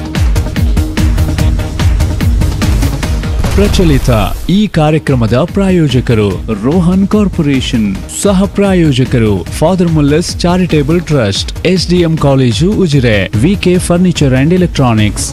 ಪ್ರಚಲಿತ ಈ ಕಾರ್ಯಕ್ರಮದ ಪ್ರಾಯೋಜಕರು ರೋಹನ್ ಕಾರ್ಪೊರೇಷನ್ ಸಹ ಪ್ರಾಯೋಜಕರು father Muller's charitable trust SDM college Ujire VK furniture and electronics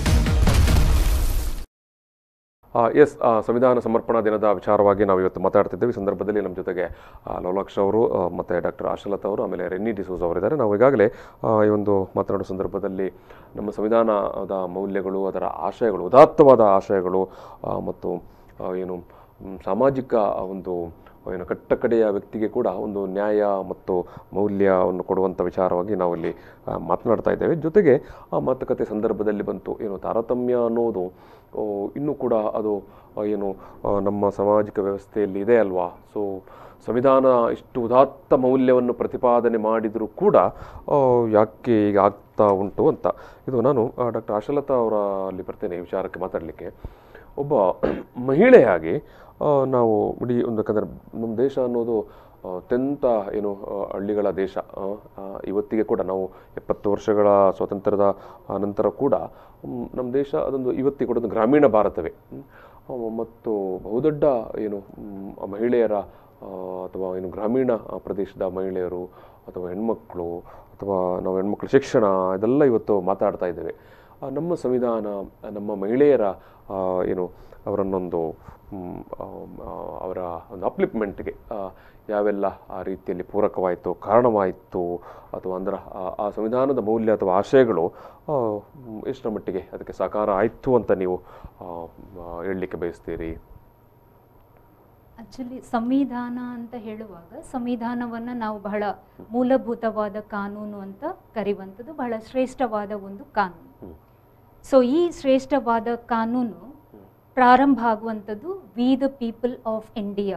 yes ಸಂವಿಧಾನ ಸಮರ್ಪಣಾ ದಿನದ ವಿಚಾರವಾಗಿ ನಾವು ಇವತ್ತು ಮಾತಾಡ್ತಿದ್ದೇವೆ ಈ ಸಂದರ್ಭದಲ್ಲಿ ನಮ್ಮ ಜೊತೆಗೆ ಆ, ಲೋಲಾಕ್ಷ ಅವರು ಆ, ಮತ್ತೆ ಡಾಕ್ಟರ್ ಆಶಲತಾ ಅವರು ಆಮೇಲೆ ರೆನ್ನಿ ಡಿಸೋಸ್ ಅವರಿದ್ದಾರೆ ನಾವು ಈಗಾಗಲೇ ಆ, ಈ ಒಂದು ಮಾತನಾಡೋ ಸಂದರ್ಭದಲ್ಲಿ ನಮ್ಮ ಸಂವಿಧಾನದ ಮೌಲ್ಯಗಳು ಅದರ ಆಶಯಗಳು ಉದಾತ್ತವಾದ ಆಶಯಗಳು ಆ, ಮತ್ತು ಆ, ಏನು ಮ್, ಸಾಮಾಜಿಕ ಒಂದು ಏನು ಕಟ್ಟಕಡೆಯ ವ್ಯಕ್ತಿಗೆ ಕೂಡ ಒಂದು ನ್ಯಾಯ ಮತ್ತು ಮೌಲ್ಯವನ್ನು ಕೊಡುವಂಥ ವಿಚಾರವಾಗಿ ನಾವಿಲ್ಲಿ ಆ, ಮಾತನಾಡ್ತಾ ಇದ್ದೇವೆ ಜೊತೆಗೆ ಆ ಮಾತುಕತೆ ಸಂದರ್ಭದಲ್ಲಿ ಬಂತು ಏನು ತಾರತಮ್ಯ ಅನ್ನೋದು ಆ, ಇನ್ನೂ ಕೂಡ ಅದು ಆ, ಏನು ಆ, ನಮ್ಮ ಸಾಮಾಜಿಕ ವ್ಯವಸ್ಥೆಯಲ್ಲಿ ಇದೆ ಅಲ್ವಾ ಸೊ ಸಂವಿಧಾನ ಇಷ್ಟು ಉದಾತ್ತ ಮೌಲ್ಯವನ್ನು ಪ್ರತಿಪಾದನೆ ಮಾಡಿದರೂ ಕೂಡ ಆ, ಯಾಕೆ ಈಗ ಆಗ್ತಾ ಉಂಟು ಅಂತ ಇದು ನಾನು ಡಾಕ್ಟರ್ ಆಶಲತಾ ಅವರ ಅಲ್ಲಿ ಬರ್ತೇನೆ ಈ ವಿಚಾರಕ್ಕೆ ಮಾತಾಡಲಿಕ್ಕೆ ಒಬ್ಬ ಮಹಿಳೆಯಾಗಿ ಆ, ನಾವು ಇಡೀ ಒಂದು ಯಾಕಂದರೆ ನಮ್ಮ ದೇಶ ಅನ್ನೋದು ಆ, ಅತ್ಯಂತ ಏನು ಆ, ಹಳ್ಳಿಗಳ ದೇಶ ಆ, ಆ, ಇವತ್ತಿಗೆ ಕೂಡ ನಾವು ಎಪ್ಪತ್ತು ವರ್ಷಗಳ ಸ್ವಾತಂತ್ರ್ಯದ ಆ, ನಂತರ ಕೂಡ ಮ್, ನಮ್ಮ ದೇಶ ಅದೊಂದು ಇವತ್ತಿಗೆ ಕೂಡ ಒಂದು ಗ್ರಾಮೀಣ ಭಾರತವೇ ಹ್ಮ್. ಆ, ಮತ್ತು ಬಹುದೊಡ್ಡ ಏನು ಮ್, ಮಹಿಳೆಯರ ಆ, ಅಥವಾ ಏನು ಗ್ರಾಮೀಣ ಆ, ಪ್ರದೇಶದ ಮಹಿಳೆಯರು ಅಥವಾ ಹೆಣ್ಮಕ್ಳು ಅಥವಾ ನಾವು ಹೆಣ್ಮಕ್ಳ ಶಿಕ್ಷಣ ಇದೆಲ್ಲ ಇವತ್ತು ಮಾತಾಡ್ತಾ ಇದ್ದೇವೆ ಆ, ನಮ್ಮ ಸಂವಿಧಾನ ಆ, ನಮ್ಮ ಮಹಿಳೆಯರ ಆ, ಏನು ಅವರನ್ನೊಂದು ಮ್, ಆ, ಆ, ಅವರ ಒಂದು ಅಪ್ಲಿಪ್ಮೆಂಟ್ಗೆ ಯಾವೆಲ್ಲ ಆ ರೀತಿಯಲ್ಲಿ ಪೂರಕವಾಯಿತು ಕಾರಣವಾಯಿತು ಅಥವಾ ಅಂದ್ರೆ ಆ- ಆ ಸಂವಿಧಾನದ ಮೌಲ್ಯ ಅಥವಾ ಆಶಯಗಳು ಆ, ಮ್, ಎಷ್ಟರ ಮಟ್ಟಿಗೆ ಅದಕ್ಕೆ ಸಾಕಾರ ಆಯಿತು ಅಂತ ನೀವು ಆ, ಆ, ಹೇಳಲಿಕ್ಕೆ ಬಯಸ್ತೀರಿ ಆಕ್ಚುಲಿ ಸಂವಿಧಾನ ಅಂತ ಹೇಳುವಾಗ ಸಂವಿಧಾನವನ್ನು ನಾವು ಬಹಳ ಮೂಲಭೂತವಾದ ಕಾನೂನು ಅಂತ ಕರೆಯುವಂಥದ್ದು ಬಹಳ ಶ್ರೇಷ್ಠವಾದ ಒಂದು ಕಾನೂನು ಹ್ಮ್. ಸೊ ಈ ಶ್ರೇಷ್ಠವಾದ ಕಾನೂನು ಪ್ರಾರಂಭ ಆಗುವಂಥದ್ದು we the people of India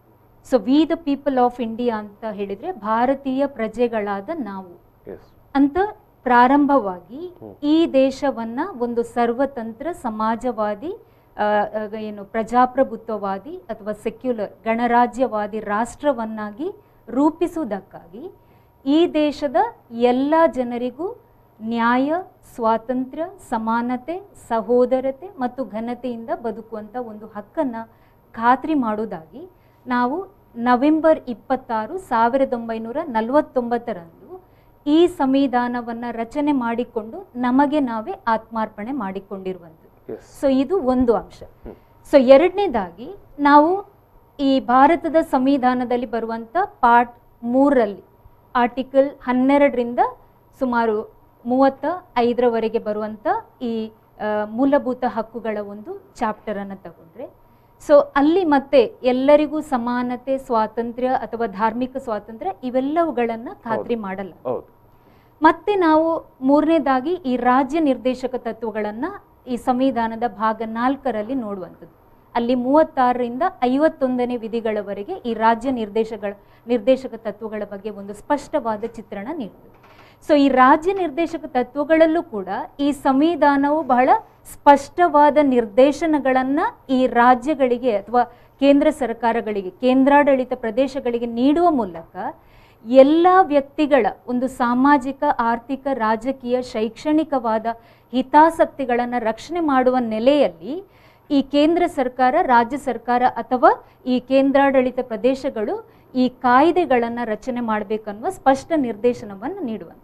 so we the people of India ಅಂತ ಹೇಳಿದರೆ ಭಾರತೀಯ ಪ್ರಜೆಗಳಾದ ನಾವು ಎಸ್ ಅಂತ ಪ್ರಾರಂಭವಾಗಿ ಈ ದೇಶವನ್ನ ಒಂದು ಸರ್ವತಂತ್ರ ಸಮಾಜವಾದಿ ಆ, ಆ, ಏನು ಪ್ರಜಾಪ್ರಭುತ್ವವಾದಿ ಅಥವಾ ಸೆಕ್ಯುಲರ್ ಗಣರಾಜ್ಯವಾದಿ ರಾಷ್ಟ್ರವನ್ನಾಗಿ ರೂಪಿಸುವುದಕ್ಕಾಗಿ ಈ ದೇಶದ ಎಲ್ಲ ಜನರಿಗೂ ನ್ಯಾಯ ಸ್ವಾತಂತ್ರ್ಯ ಸಮಾನತೆ ಸಹೋದರತೆ ಮತ್ತು ಘನತೆಯಿಂದ ಬದುಕುವಂಥ ಒಂದು ಹಕ್ಕನ್ನು ಖಾತ್ರಿ ಮಾಡುವುದಾಗಿ ನಾವು ನವೆಂಬರ್ ಇಪ್ಪತ್ತಾರು ಸಾವಿರದ ಒಂಬೈನೂರ ನಲವತ್ತೊಂಬತ್ತರಂದು ಈ ಸಂವಿಧಾನವನ್ನು ರಚನೆ ಮಾಡಿಕೊಂಡು ನಮಗೆ ನಾವೇ ಆತ್ಮಾರ್ಪಣೆ ಮಾಡಿಕೊಂಡಿರುವಂಥದ್ದು ಎಸ್ ಸೊ ಇದು ಒಂದು ಅಂಶ ಸೊ ಎರಡನೇದಾಗಿ ನಾವು ಈ ಭಾರತದ ಸಂವಿಧಾನದಲ್ಲಿ ಬರುವಂಥ ಪಾರ್ಟ್ ಮೂರರಲ್ಲಿ ಆರ್ಟಿಕಲ್ ಹನ್ನೆರಡರಿಂದ ಸುಮಾರು ಮೂವತ್ತ ಐದರವರೆಗೆ ಬರುವಂಥ ಈ ಆ, ಮೂಲಭೂತ ಹಕ್ಕುಗಳ ಒಂದು ಚಾಪ್ಟರನ್ನು ತಗೊಂಡ್ರೆ ಸೊ ಅಲ್ಲಿ ಮತ್ತೆ ಎಲ್ಲರಿಗೂ ಸಮಾನತೆ ಸ್ವಾತಂತ್ರ್ಯ ಅಥವಾ ಧಾರ್ಮಿಕ ಸ್ವಾತಂತ್ರ್ಯ ಇವೆಲ್ಲವುಗಳನ್ನು ಖಾತ್ರಿ ಮಾಡಲ್ಲ ಹೌದು ಮತ್ತೆ ನಾವು ಮೂರನೇದಾಗಿ ಈ ರಾಜ್ಯ ನಿರ್ದೇಶಕ ತತ್ವಗಳನ್ನು ಈ ಸಂವಿಧಾನದ ಭಾಗ ನಾಲ್ಕರಲ್ಲಿ ನೋಡುವಂಥದ್ದು ಅಲ್ಲಿ ಮೂವತ್ತಾರರಿಂದ ಐವತ್ತೊಂದನೇ ವಿಧಿಗಳವರೆಗೆ ಈ ರಾಜ್ಯ ನಿರ್ದೇಶಗಳ ನಿರ್ದೇಶಕ ತತ್ವಗಳ ಬಗ್ಗೆ ಒಂದು ಸ್ಪಷ್ಟವಾದ ಚಿತ್ರಣ ನೀಡ್ತದೆ ಸೊ ಈ ರಾಜ್ಯ ನಿರ್ದೇಶಕ ತತ್ವಗಳಲ್ಲೂ ಕೂಡ ಈ ಸಂವಿಧಾನವು ಬಹಳ ಸ್ಪಷ್ಟವಾದ ನಿರ್ದೇಶನಗಳನ್ನು ಈ ರಾಜ್ಯಗಳಿಗೆ ಅಥವಾ ಕೇಂದ್ರ ಸರ್ಕಾರಗಳಿಗೆ ಕೇಂದ್ರಾಡಳಿತ ಪ್ರದೇಶಗಳಿಗೆ ನೀಡುವ ಮೂಲಕ ಎಲ್ಲ ವ್ಯಕ್ತಿಗಳ ಒಂದು ಸಾಮಾಜಿಕ ಆರ್ಥಿಕ ರಾಜಕೀಯ ಶೈಕ್ಷಣಿಕವಾದ ಹಿತಾಸಕ್ತಿಗಳನ್ನು ರಕ್ಷಣೆ ಮಾಡುವ ನೆಲೆಯಲ್ಲಿ ಈ ಕೇಂದ್ರ ಸರ್ಕಾರ ರಾಜ್ಯ ಸರ್ಕಾರ ಅಥವಾ ಈ ಕೇಂದ್ರಾಡಳಿತ ಪ್ರದೇಶಗಳು ಈ ಕಾಯ್ದೆಗಳನ್ನು ರಚನೆ ಮಾಡಬೇಕನ್ನುವ ಸ್ಪಷ್ಟ ನಿರ್ದೇಶನವನ್ನು ನೀಡುವಂಥ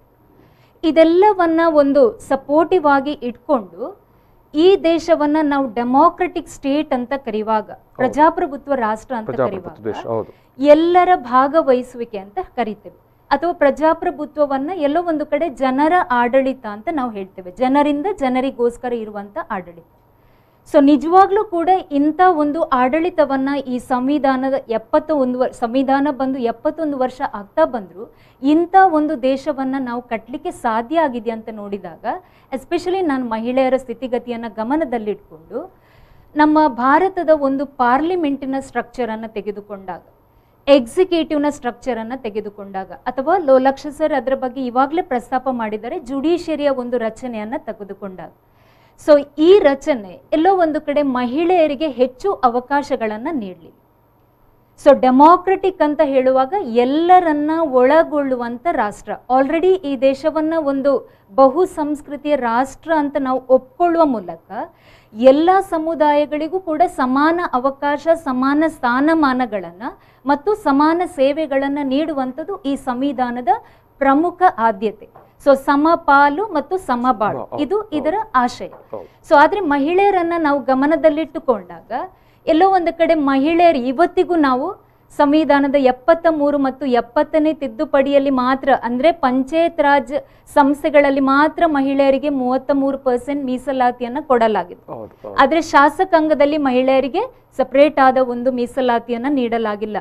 ಇದೆಲ್ಲವನ್ನ ಒಂದು ಸಪೋರ್ಟಿವ್ ಆಗಿ ಇಟ್ಕೊಂಡು ಈ ದೇಶವನ್ನ ನಾವು ಡೆಮೋಕ್ರೆಟಿಕ್ ಸ್ಟೇಟ್ ಅಂತ ಕರೆಯುವಾಗ ಪ್ರಜಾಪ್ರಭುತ್ವ ರಾಷ್ಟ್ರ ಅಂತ ಪ್ರಜಾಪ್ರಭುತ್ವ ದೇಶ ಕರೆಯುವಾಗ ಹೌದು ಎಲ್ಲರ ಭಾಗವಹಿಸುವಿಕೆ ಅಂತ ಕರಿತೇವೆ ಅಥವಾ ಪ್ರಜಾಪ್ರಭುತ್ವವನ್ನ ಎಲ್ಲೋ ಒಂದು ಕಡೆ ಜನರ ಆಡಳಿತ ಅಂತ ನಾವು ಹೇಳ್ತೇವೆ ಜನರಿಂದ ಜನರಿಗೋಸ್ಕರ ಇರುವಂತ ಆಡಳಿತ ಸೊ ನಿಜವಾಗ್ಲೂ ಕೂಡ ಇಂಥ ಒಂದು ಆಡಳಿತವನ್ನ ಈ ಸಂವಿಧಾನದ ಎಪ್ಪತ್ತ ಒಂದು ವರ್ ಸಂವಿಧಾನ ಬಂದು ಎಪ್ಪತ್ತೊಂದು ವರ್ಷ ಆಗ್ತಾ ಬಂದ್ರು ಇಂಥ ಒಂದು ದೇಶವನ್ನ ನಾವು ಕಟ್ಟಲಿಕ್ಕೆ ಸಾಧ್ಯ ಆಗಿದೆ ಅಂತ ನೋಡಿದಾಗ ಎಸ್ಪೆಷಲಿ ನಾನು ಮಹಿಳೆಯರ ಸ್ಥಿತಿಗತಿಯನ್ನ ಗಮನದಲ್ಲಿಟ್ಕೊಂಡು ನಮ್ಮ ಭಾರತದ ಒಂದು ಪಾರ್ಲಿಮೆಂಟಿನ ಸ್ಟ್ರಕ್ಚರನ್ನು ತೆಗೆದುಕೊಂಡಾಗ ಎಕ್ಸಿಕ್ಯೂಟಿವ್ನ ಸ್ಟ್ರಕ್ಚರನ್ನು ತೆಗೆದುಕೊಂಡಾಗ ಅಥವಾ ಲೋಲಕ್ಷ ಸರ್ ಅದರ ಬಗ್ಗೆ ಇವಾಗಲೇ ಪ್ರಸ್ತಾಪ ಮಾಡಿದ್ದಾರೆ ಜುಡಿಷಿಯರಿಯ ಒಂದು ರಚನೆಯನ್ನು ತೆಗೆದುಕೊಂಡಾಗ ಸೊ ಈ ರಚನೆ ಎಲ್ಲೋ ಒಂದು ಕಡೆ ಮಹಿಳೆಯರಿಗೆ ಹೆಚ್ಚು ಅವಕಾಶಗಳನ್ನು ನೀಡಲಿ ಸೊ ಡೆಮಾಕ್ರೆಟಿಕ್ ಅಂತ ಹೇಳುವಾಗ ಎಲ್ಲರನ್ನ ಒಳಗೊಳ್ಳುವಂಥ ರಾಷ್ಟ್ರ ಆಲ್ರೆಡಿ ಈ ದೇಶವನ್ನ ಒಂದು ಬಹು ಸಂಸ್ಕೃತಿಯ ರಾಷ್ಟ್ರ ಅಂತ ನಾವು ಒಪ್ಕೊಳ್ಳುವ ಮೂಲಕ ಎಲ್ಲ ಸಮುದಾಯಗಳಿಗೂ ಕೂಡ ಸಮಾನ ಅವಕಾಶ ಸಮಾನ ಸ್ಥಾನಮಾನಗಳನ್ನು ಮತ್ತು ಸಮಾನ ಸೇವೆಗಳನ್ನು ನೀಡುವಂಥದ್ದು ಈ ಸಂವಿಧಾನದ ಪ್ರಮುಖ ಆದ್ಯತೆ ಸೊ ಸಮಪಾಲು ಮತ್ತು ಸಮಬಾಳು ಇದು ಇದರ ಆಶಯ ಹೌದು. ಸೊ ಆದ್ರೆ ಮಹಿಳೆಯರನ್ನ ನಾವು ಗಮನದಲ್ಲಿಟ್ಟುಕೊಂಡಾಗ ಎಲ್ಲೋ ಒಂದು ಕಡೆ ಮಹಿಳೆಯರು ಇವತ್ತಿಗೂ ನಾವು ಸಂವಿಧಾನದ ಎಪ್ಪತ್ತ ಮೂರು ಮತ್ತು ಎಪ್ಪತ್ತನೇ ತಿದ್ದುಪಡಿಯಲ್ಲಿ ಮಾತ್ರ ಅಂದ್ರೆ ಪಂಚಾಯತ್ ರಾಜ್ ಸಂಸ್ಥೆಗಳಲ್ಲಿ ಮಾತ್ರ ಮಹಿಳೆಯರಿಗೆ ಮೂವತ್ತ ಮೂರು ಪರ್ಸೆಂಟ್ ಮೀಸಲಾತಿಯನ್ನ ಕೊಡಲಾಗಿದೆ ಹೌದು ಹೌದು ಆದ್ರೆ ಶಾಸಕಾಂಗದಲ್ಲಿ ಮಹಿಳೆಯರಿಗೆ ಸಪರೇಟ್ ಆದ ಒಂದು ಮೀಸಲಾತಿಯನ್ನ ನೀಡಲಾಗಿಲ್ಲ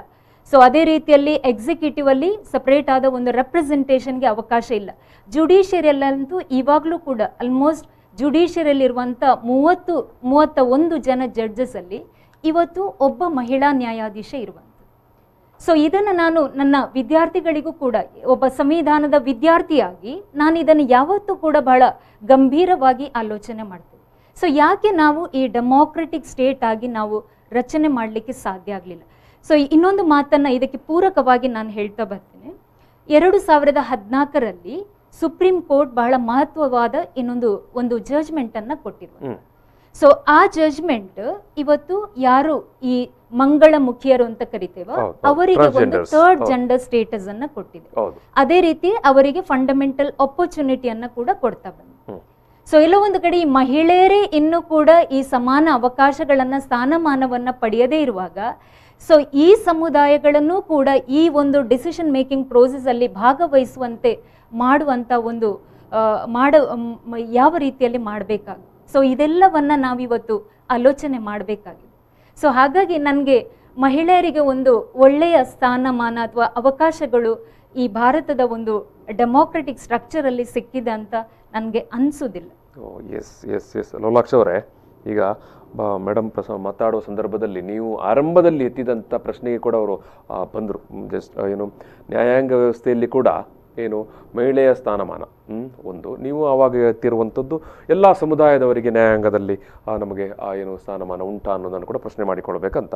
ಸೊ ಅದೇ ರೀತಿಯಲ್ಲಿ ಎಕ್ಸಿಕ್ಯೂಟಿವ್ ಅಲ್ಲಿ ಸಪರೇಟ್ ಆದ ಒಂದು ರೆಪ್ರೆಸೆಂಟೇಷನ್ಗೆ ಅವಕಾಶ ಇಲ್ಲ ಜುಡಿಷಿಯರಿಯಲ್ಲಂತೂ ಇವಾಗಲೂ ಕೂಡ ಆಲ್ಮೋಸ್ಟ್ ಜುಡಿಷಿಯರಿಯಲ್ಲಿರುವಂಥ ಮೂವತ್ತು ಮೂವತ್ತ ಒಂದು ಜನ ಜಡ್ಜಸ್ ಅಲ್ಲಿ ಇವತ್ತು ಒಬ್ಬ ಮಹಿಳಾ ನ್ಯಾಯಾಧೀಶ ಇರುವಂಥದ್ದು ಸೊ ಇದನ್ನು ನಾನು ನನ್ನ ವಿದ್ಯಾರ್ಥಿಗಳಿಗೂ ಕೂಡ ಒಬ್ಬ ಸಂವಿಧಾನದ ವಿದ್ಯಾರ್ಥಿಯಾಗಿ ನಾನು ಇದನ್ನು ಯಾವತ್ತೂ ಕೂಡ ಬಹಳ ಗಂಭೀರವಾಗಿ ಆಲೋಚನೆ ಮಾಡ್ತೇನೆ ಸೊ ಯಾಕೆ ನಾವು ಈ ಡೆಮೋಕ್ರೆಟಿಕ್ ಸ್ಟೇಟ್ ಆಗಿ ನಾವು ರಚನೆ ಮಾಡಲಿಕ್ಕೆ ಸಾಧ್ಯ ಆಗಲಿಲ್ಲ ಸೊ ಇನ್ನೊಂದು ಮಾತನ್ನು ಇದಕ್ಕೆ ಪೂರಕವಾಗಿ ನಾನು ಹೇಳ್ತಾ ಬರ್ತೇನೆ ಎರಡು ಸಾವಿರದ ಹದಿನಾಲ್ಕರಲ್ಲಿ ಸುಪ್ರೀಂ ಕೋರ್ಟ್ ಬಹಳ ಮಹತ್ವವಾದ ಇನ್ನೊಂದು ಒಂದು ಜಜ್ಮೆಂಟನ್ನು ಕೊಟ್ಟಿರುವ ಹ್ಮ್. ಸೊ ಆ ಜಜ್ಮೆಂಟ್ ಇವತ್ತು ಯಾರು ಈ ಮಂಗಳ ಮುಖಿಯರು ಅಂತ ಕರಿತೇವ ಹೌದು, ಹೌದು. ಅವರಿಗೆ ಒಂದು Transgenders. ಥರ್ಡ್ ಹೌದು. ಜೆಂಡರ್ ಸ್ಟೇಟಸ್ ಅನ್ನ ಕೊಟ್ಟಿದೆ ಹೌದು ಅದೇ ರೀತಿ ಅವರಿಗೆ ಫಂಡಮೆಂಟಲ್ ಅಪರ್ಚುನಿಟಿಯನ್ನ ಕೂಡ ಕೊಡ್ತಾ ಬಂದ ಹ್ಮ್. ಸೊ ಎಲ್ಲೋ ಒಂದು ಕಡೆ ಈ ಮಹಿಳೆಯರೇ ಇನ್ನೂ ಕೂಡ ಈ ಸಮಾನ ಅವಕಾಶಗಳನ್ನ ಸ್ಥಾನಮಾನವನ್ನ ಪಡೆಯದೇ ಇರುವಾಗ ಸೊ ಈ ಸಮುದಾಯಗಳನ್ನು ಕೂಡ ಈ ಒಂದು ಡಿಸಿಷನ್ ಮೇಕಿಂಗ್ ಪ್ರೋಸೆಸ್ ಅಲ್ಲಿ ಭಾಗವಹಿಸುವಂತೆ ಮಾಡುವಂತ ಒಂದು ಆ, ಮಾಡ ಮ್, ಯಾವ ರೀತಿಯಲ್ಲಿ ಮಾಡಬೇಕಾಗ ಸೊ ಇದೆಲ್ಲವನ್ನ ನಾವಿವತ್ತು ಆಲೋಚನೆ ಮಾಡಬೇಕಾಗಿದೆ ಸೊ ಹಾಗಾಗಿ ನನಗೆ ಮಹಿಳೆಯರಿಗೆ ಒಂದು ಒಳ್ಳೆಯ ಸ್ಥಾನಮಾನ ಅಥವಾ ಅವಕಾಶಗಳು ಈ ಭಾರತದ ಒಂದು ಡೆಮೋಕ್ರೆಟಿಕ್ ಸ್ಟ್ರಕ್ಚರಲ್ಲಿ ಸಿಕ್ಕಿದೆ ಅಂತ ನನಗೆ ಅನಿಸೋದಿಲ್ಲ ಎಸ್ ಎಸ್ ಎಸ್ ಲೋಲಾಕ್ಷ ಅವರೇ ಈಗ ಮೇಡಮ್ ಪ್ರಸ ಮಾತಾಡುವ ಸಂದರ್ಭದಲ್ಲಿ ನೀವು ಆರಂಭದಲ್ಲಿ ಎತ್ತಿದಂಥ ಪ್ರಶ್ನೆಗೆ ಕೂಡ ಅವರು ಬಂದರು ಜಸ್ಟ್ ಏನು ನ್ಯಾಯಾಂಗ ವ್ಯವಸ್ಥೆಯಲ್ಲಿ ಕೂಡ ಏನು ಮಹಿಳೆಯ ಸ್ಥಾನಮಾನ ಹ್ಮ್, ಒಂದು ನೀವು ಆವಾಗ ಎತ್ತಿರುವಂಥದ್ದು ಎಲ್ಲ ಸಮುದಾಯದವರಿಗೆ ನ್ಯಾಯಾಂಗದಲ್ಲಿ ಆ, ನಮಗೆ ಆ ಏನು ಸ್ಥಾನಮಾನ ಉಂಟಾ ಅನ್ನೋದನ್ನು ಕೂಡ ಪ್ರಶ್ನೆ ಮಾಡಿಕೊಳ್ಬೇಕಂತ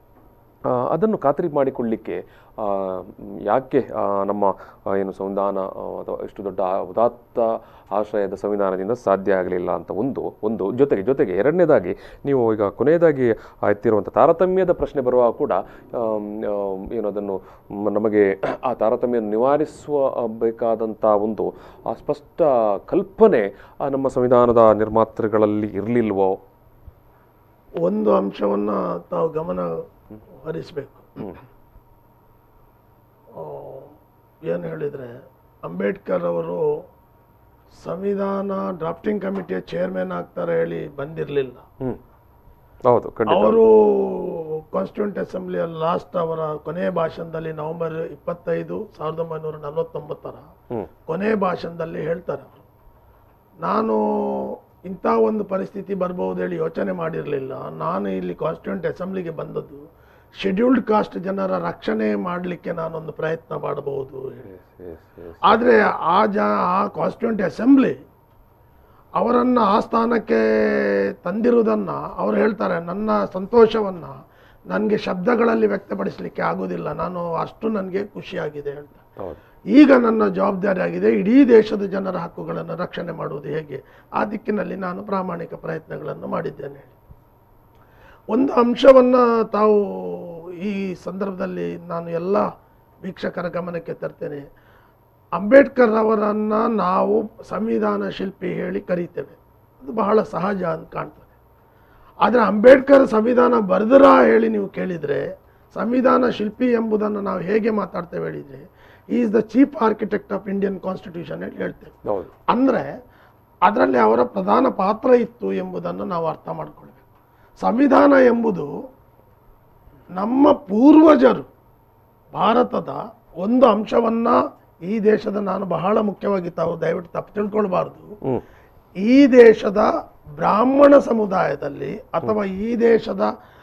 ಆ, ಅದನ್ನು ಖಾತ್ರಿ ಮಾಡಿಕೊಳ್ಳಿಕ್ಕೆ ಆ, ಮ್, ಯಾಕೆ ಆ, ನಮ್ಮ ಆ, ಏನು ಸಂವಿಧಾನ ಆ, ಅಥವಾ ಇಷ್ಟು ದೊಡ್ಡ ಆ ಉದಾತ್ತ ಆಶ್ರಯದ ಸಂವಿಧಾನದಿಂದ ಸಾಧ್ಯ ಆಗಲಿಲ್ಲ ಅಂತ ಒಂದು ಒಂದು ಜೊತೆಗೆ ಜೊತೆಗೆ ಎರಡನೇದಾಗಿ ನೀವು ಈಗ ಕೊನೆಯದಾಗಿ ಆ ಎತ್ತಿರುವಂಥ ತಾರತಮ್ಯದ ಪ್ರಶ್ನೆ ಬರುವಾಗ ಕೂಡ ಆಮ್, ಆಮ್, ಏನು ಅದನ್ನು ಮ್, ನಮಗೆ ಆ ತಾರತಮ್ಯ ನಿವಾರಿಸುವ ಆ, ಬೇಕಾದಂಥ ಒಂದು ಆ ಸ್ಪಷ್ಟ ಕಲ್ಪನೆ ಆ, ನಮ್ಮ ಸಂವಿಧಾನದ ನಿರ್ಮಾತೃಗಳಲ್ಲಿ ಇರಲಿಲ್ವೋ ಒಂದು ಅಂಶವನ್ನ ತಾವು ಗಮನ ಹರಿಸಬೇಕು ಏನು ಹೇಳಿದರೆ ಅಂಬೇಡ್ಕರ್ ಅವರು ಸಂವಿಧಾನ ಡ್ರಾಫ್ಟಿಂಗ್ ಕಮಿಟಿಯ ಚೇರ್ಮನ್ ಆಗ್ತಾರೆ ಹೇಳಿ ಬಂದಿರಲಿಲ್ಲ ಹ್ಮ್ ಹೌದು ಖಂಡಿತ ಅವರು ಕಾನ್ಸ್ಟಿಟ್ಯೂಂಟ್ ಅಸೆಂಬ್ಲಿಯಲ್ಲಿ ಲಾಸ್ಟ್ ಅವರ ಕೊನೆಯ ಭಾಷಣದಲ್ಲಿ ನವೆಂಬರ್ ಇಪ್ಪತ್ತೈದು ಸಾವಿರದ ಒಂಬೈನೂರ ನಲವತ್ತೊಂಬತ್ತರ ಹ್ಮ್ ಕೊನೆಯ ಭಾಷಣದಲ್ಲಿ ಹೇಳ್ತಾರೆ ಅವರು ನಾನು ಇಂಥ ಒಂದು ಪರಿಸ್ಥಿತಿ ಬರ್ಬೋದು ಹೇಳಿ ಯೋಚನೆ ಮಾಡಿರಲಿಲ್ಲ ನಾನು ಇಲ್ಲಿ ಕಾನ್ಸ್ಟಿಟ್ಯೂಂಟ್ ಅಸೆಂಬ್ಲಿಗೆ ಬಂದದ್ದು ಶೆಡ್ಯೂಲ್ಡ್ ಕಾಸ್ಟ್ ಜನರ ರಕ್ಷಣೆ ಮಾಡಲಿಕ್ಕೆ ನಾನೊಂದು ಪ್ರಯತ್ನ ಮಾಡಬಹುದು ಹೇಳಿ ಎಸ್ ಎಸ್ ಆದರೆ ಆ ಜ ಆ ಕಾನ್ಸ್ಟಿಟ್ಯೂಂಟ್ ಅಸೆಂಬ್ಲಿ ಅವರನ್ನು ಆ ಸ್ಥಾನಕ್ಕೆ ತಂದಿರುವುದನ್ನು ಅವರು ಹೇಳ್ತಾರೆ ನನ್ನ ಸಂತೋಷವನ್ನು ನನಗೆ ಶಬ್ದಗಳಲ್ಲಿ ವ್ಯಕ್ತಪಡಿಸಲಿಕ್ಕೆ ಆಗೋದಿಲ್ಲ ನಾನು ಅಷ್ಟು ನನಗೆ ಖುಷಿಯಾಗಿದೆ ಹೇಳ್ತಾರೆ ಹೌದು ಈಗ ನನ್ನ ಜವಾಬ್ದಾರಿ ಆಗಿದೆ ಇಡೀ ದೇಶದ ಜನರ ಹಕ್ಕುಗಳನ್ನು ರಕ್ಷಣೆ ಮಾಡುವುದು ಹೇಗೆ ಆ ದಿಕ್ಕಿನಲ್ಲಿ ನಾನು ಪ್ರಾಮಾಣಿಕ ಪ್ರಯತ್ನಗಳನ್ನು ಮಾಡಿದ್ದೇನೆ ಒಂದು ಅಂಶವನ್ನು ತಾವು ಈ ಸಂದರ್ಭದಲ್ಲಿ ನಾನು ಎಲ್ಲ ವೀಕ್ಷಕರ ಗಮನಕ್ಕೆ ತರ್ತೇನೆ ಅಂಬೇಡ್ಕರ್ ಅವರನ್ನು ನಾವು ಸಂವಿಧಾನ ಶಿಲ್ಪಿ ಹೇಳಿ ಕರೀತೇವೆ ಅದು ಬಹಳ ಸಹಜ ಅಂತ ಕಾಣ್ತದೆ ಆದರೆ ಅಂಬೇಡ್ಕರ್ ಸಂವಿಧಾನ ಬರೆದರ ಹೇಳಿ ನೀವು ಕೇಳಿದರೆ ಸಂವಿಧಾನ ಶಿಲ್ಪಿ ಎಂಬುದನ್ನು ನಾವು ಹೇಗೆ ಮಾತಾಡ್ತೇವೆ ಹೇಳಿದರೆ is the chief architect of Indian constitution ಹೇಳಿ ಹೇಳ್ತೇವೆ ಹೌದು ಅಂದರೆ ಅದರಲ್ಲಿ ಅವರ ಪ್ರಧಾನ ಪಾತ್ರ ಇತ್ತು ಎಂಬುದನ್ನು ನಾವು ಅರ್ಥ ಮಾಡಿಕೊಳ್ಬೇಕು ಸಂವಿಧಾನ ಎಂಬುದು ನಮ್ಮ ಪೂರ್ವಜರು ಭಾರತದ ಒಂದು ಅಂಶವನ್ನು ಈ ದೇಶದ ನಾನು ಬಹಳ ಮುಖ್ಯವಾಗಿ ತಾವು ದಯವಿಟ್ಟು ತಪ್ಪು ತಿಳ್ಕೊಳ್ಬಾರ್ದು ಹ್ಮ್ ಈ ದೇಶದ ಬ್ರಾಹ್ಮಣ ಸಮುದಾಯದಲ್ಲಿ ಅಥವಾ ಈ ದೇಶದ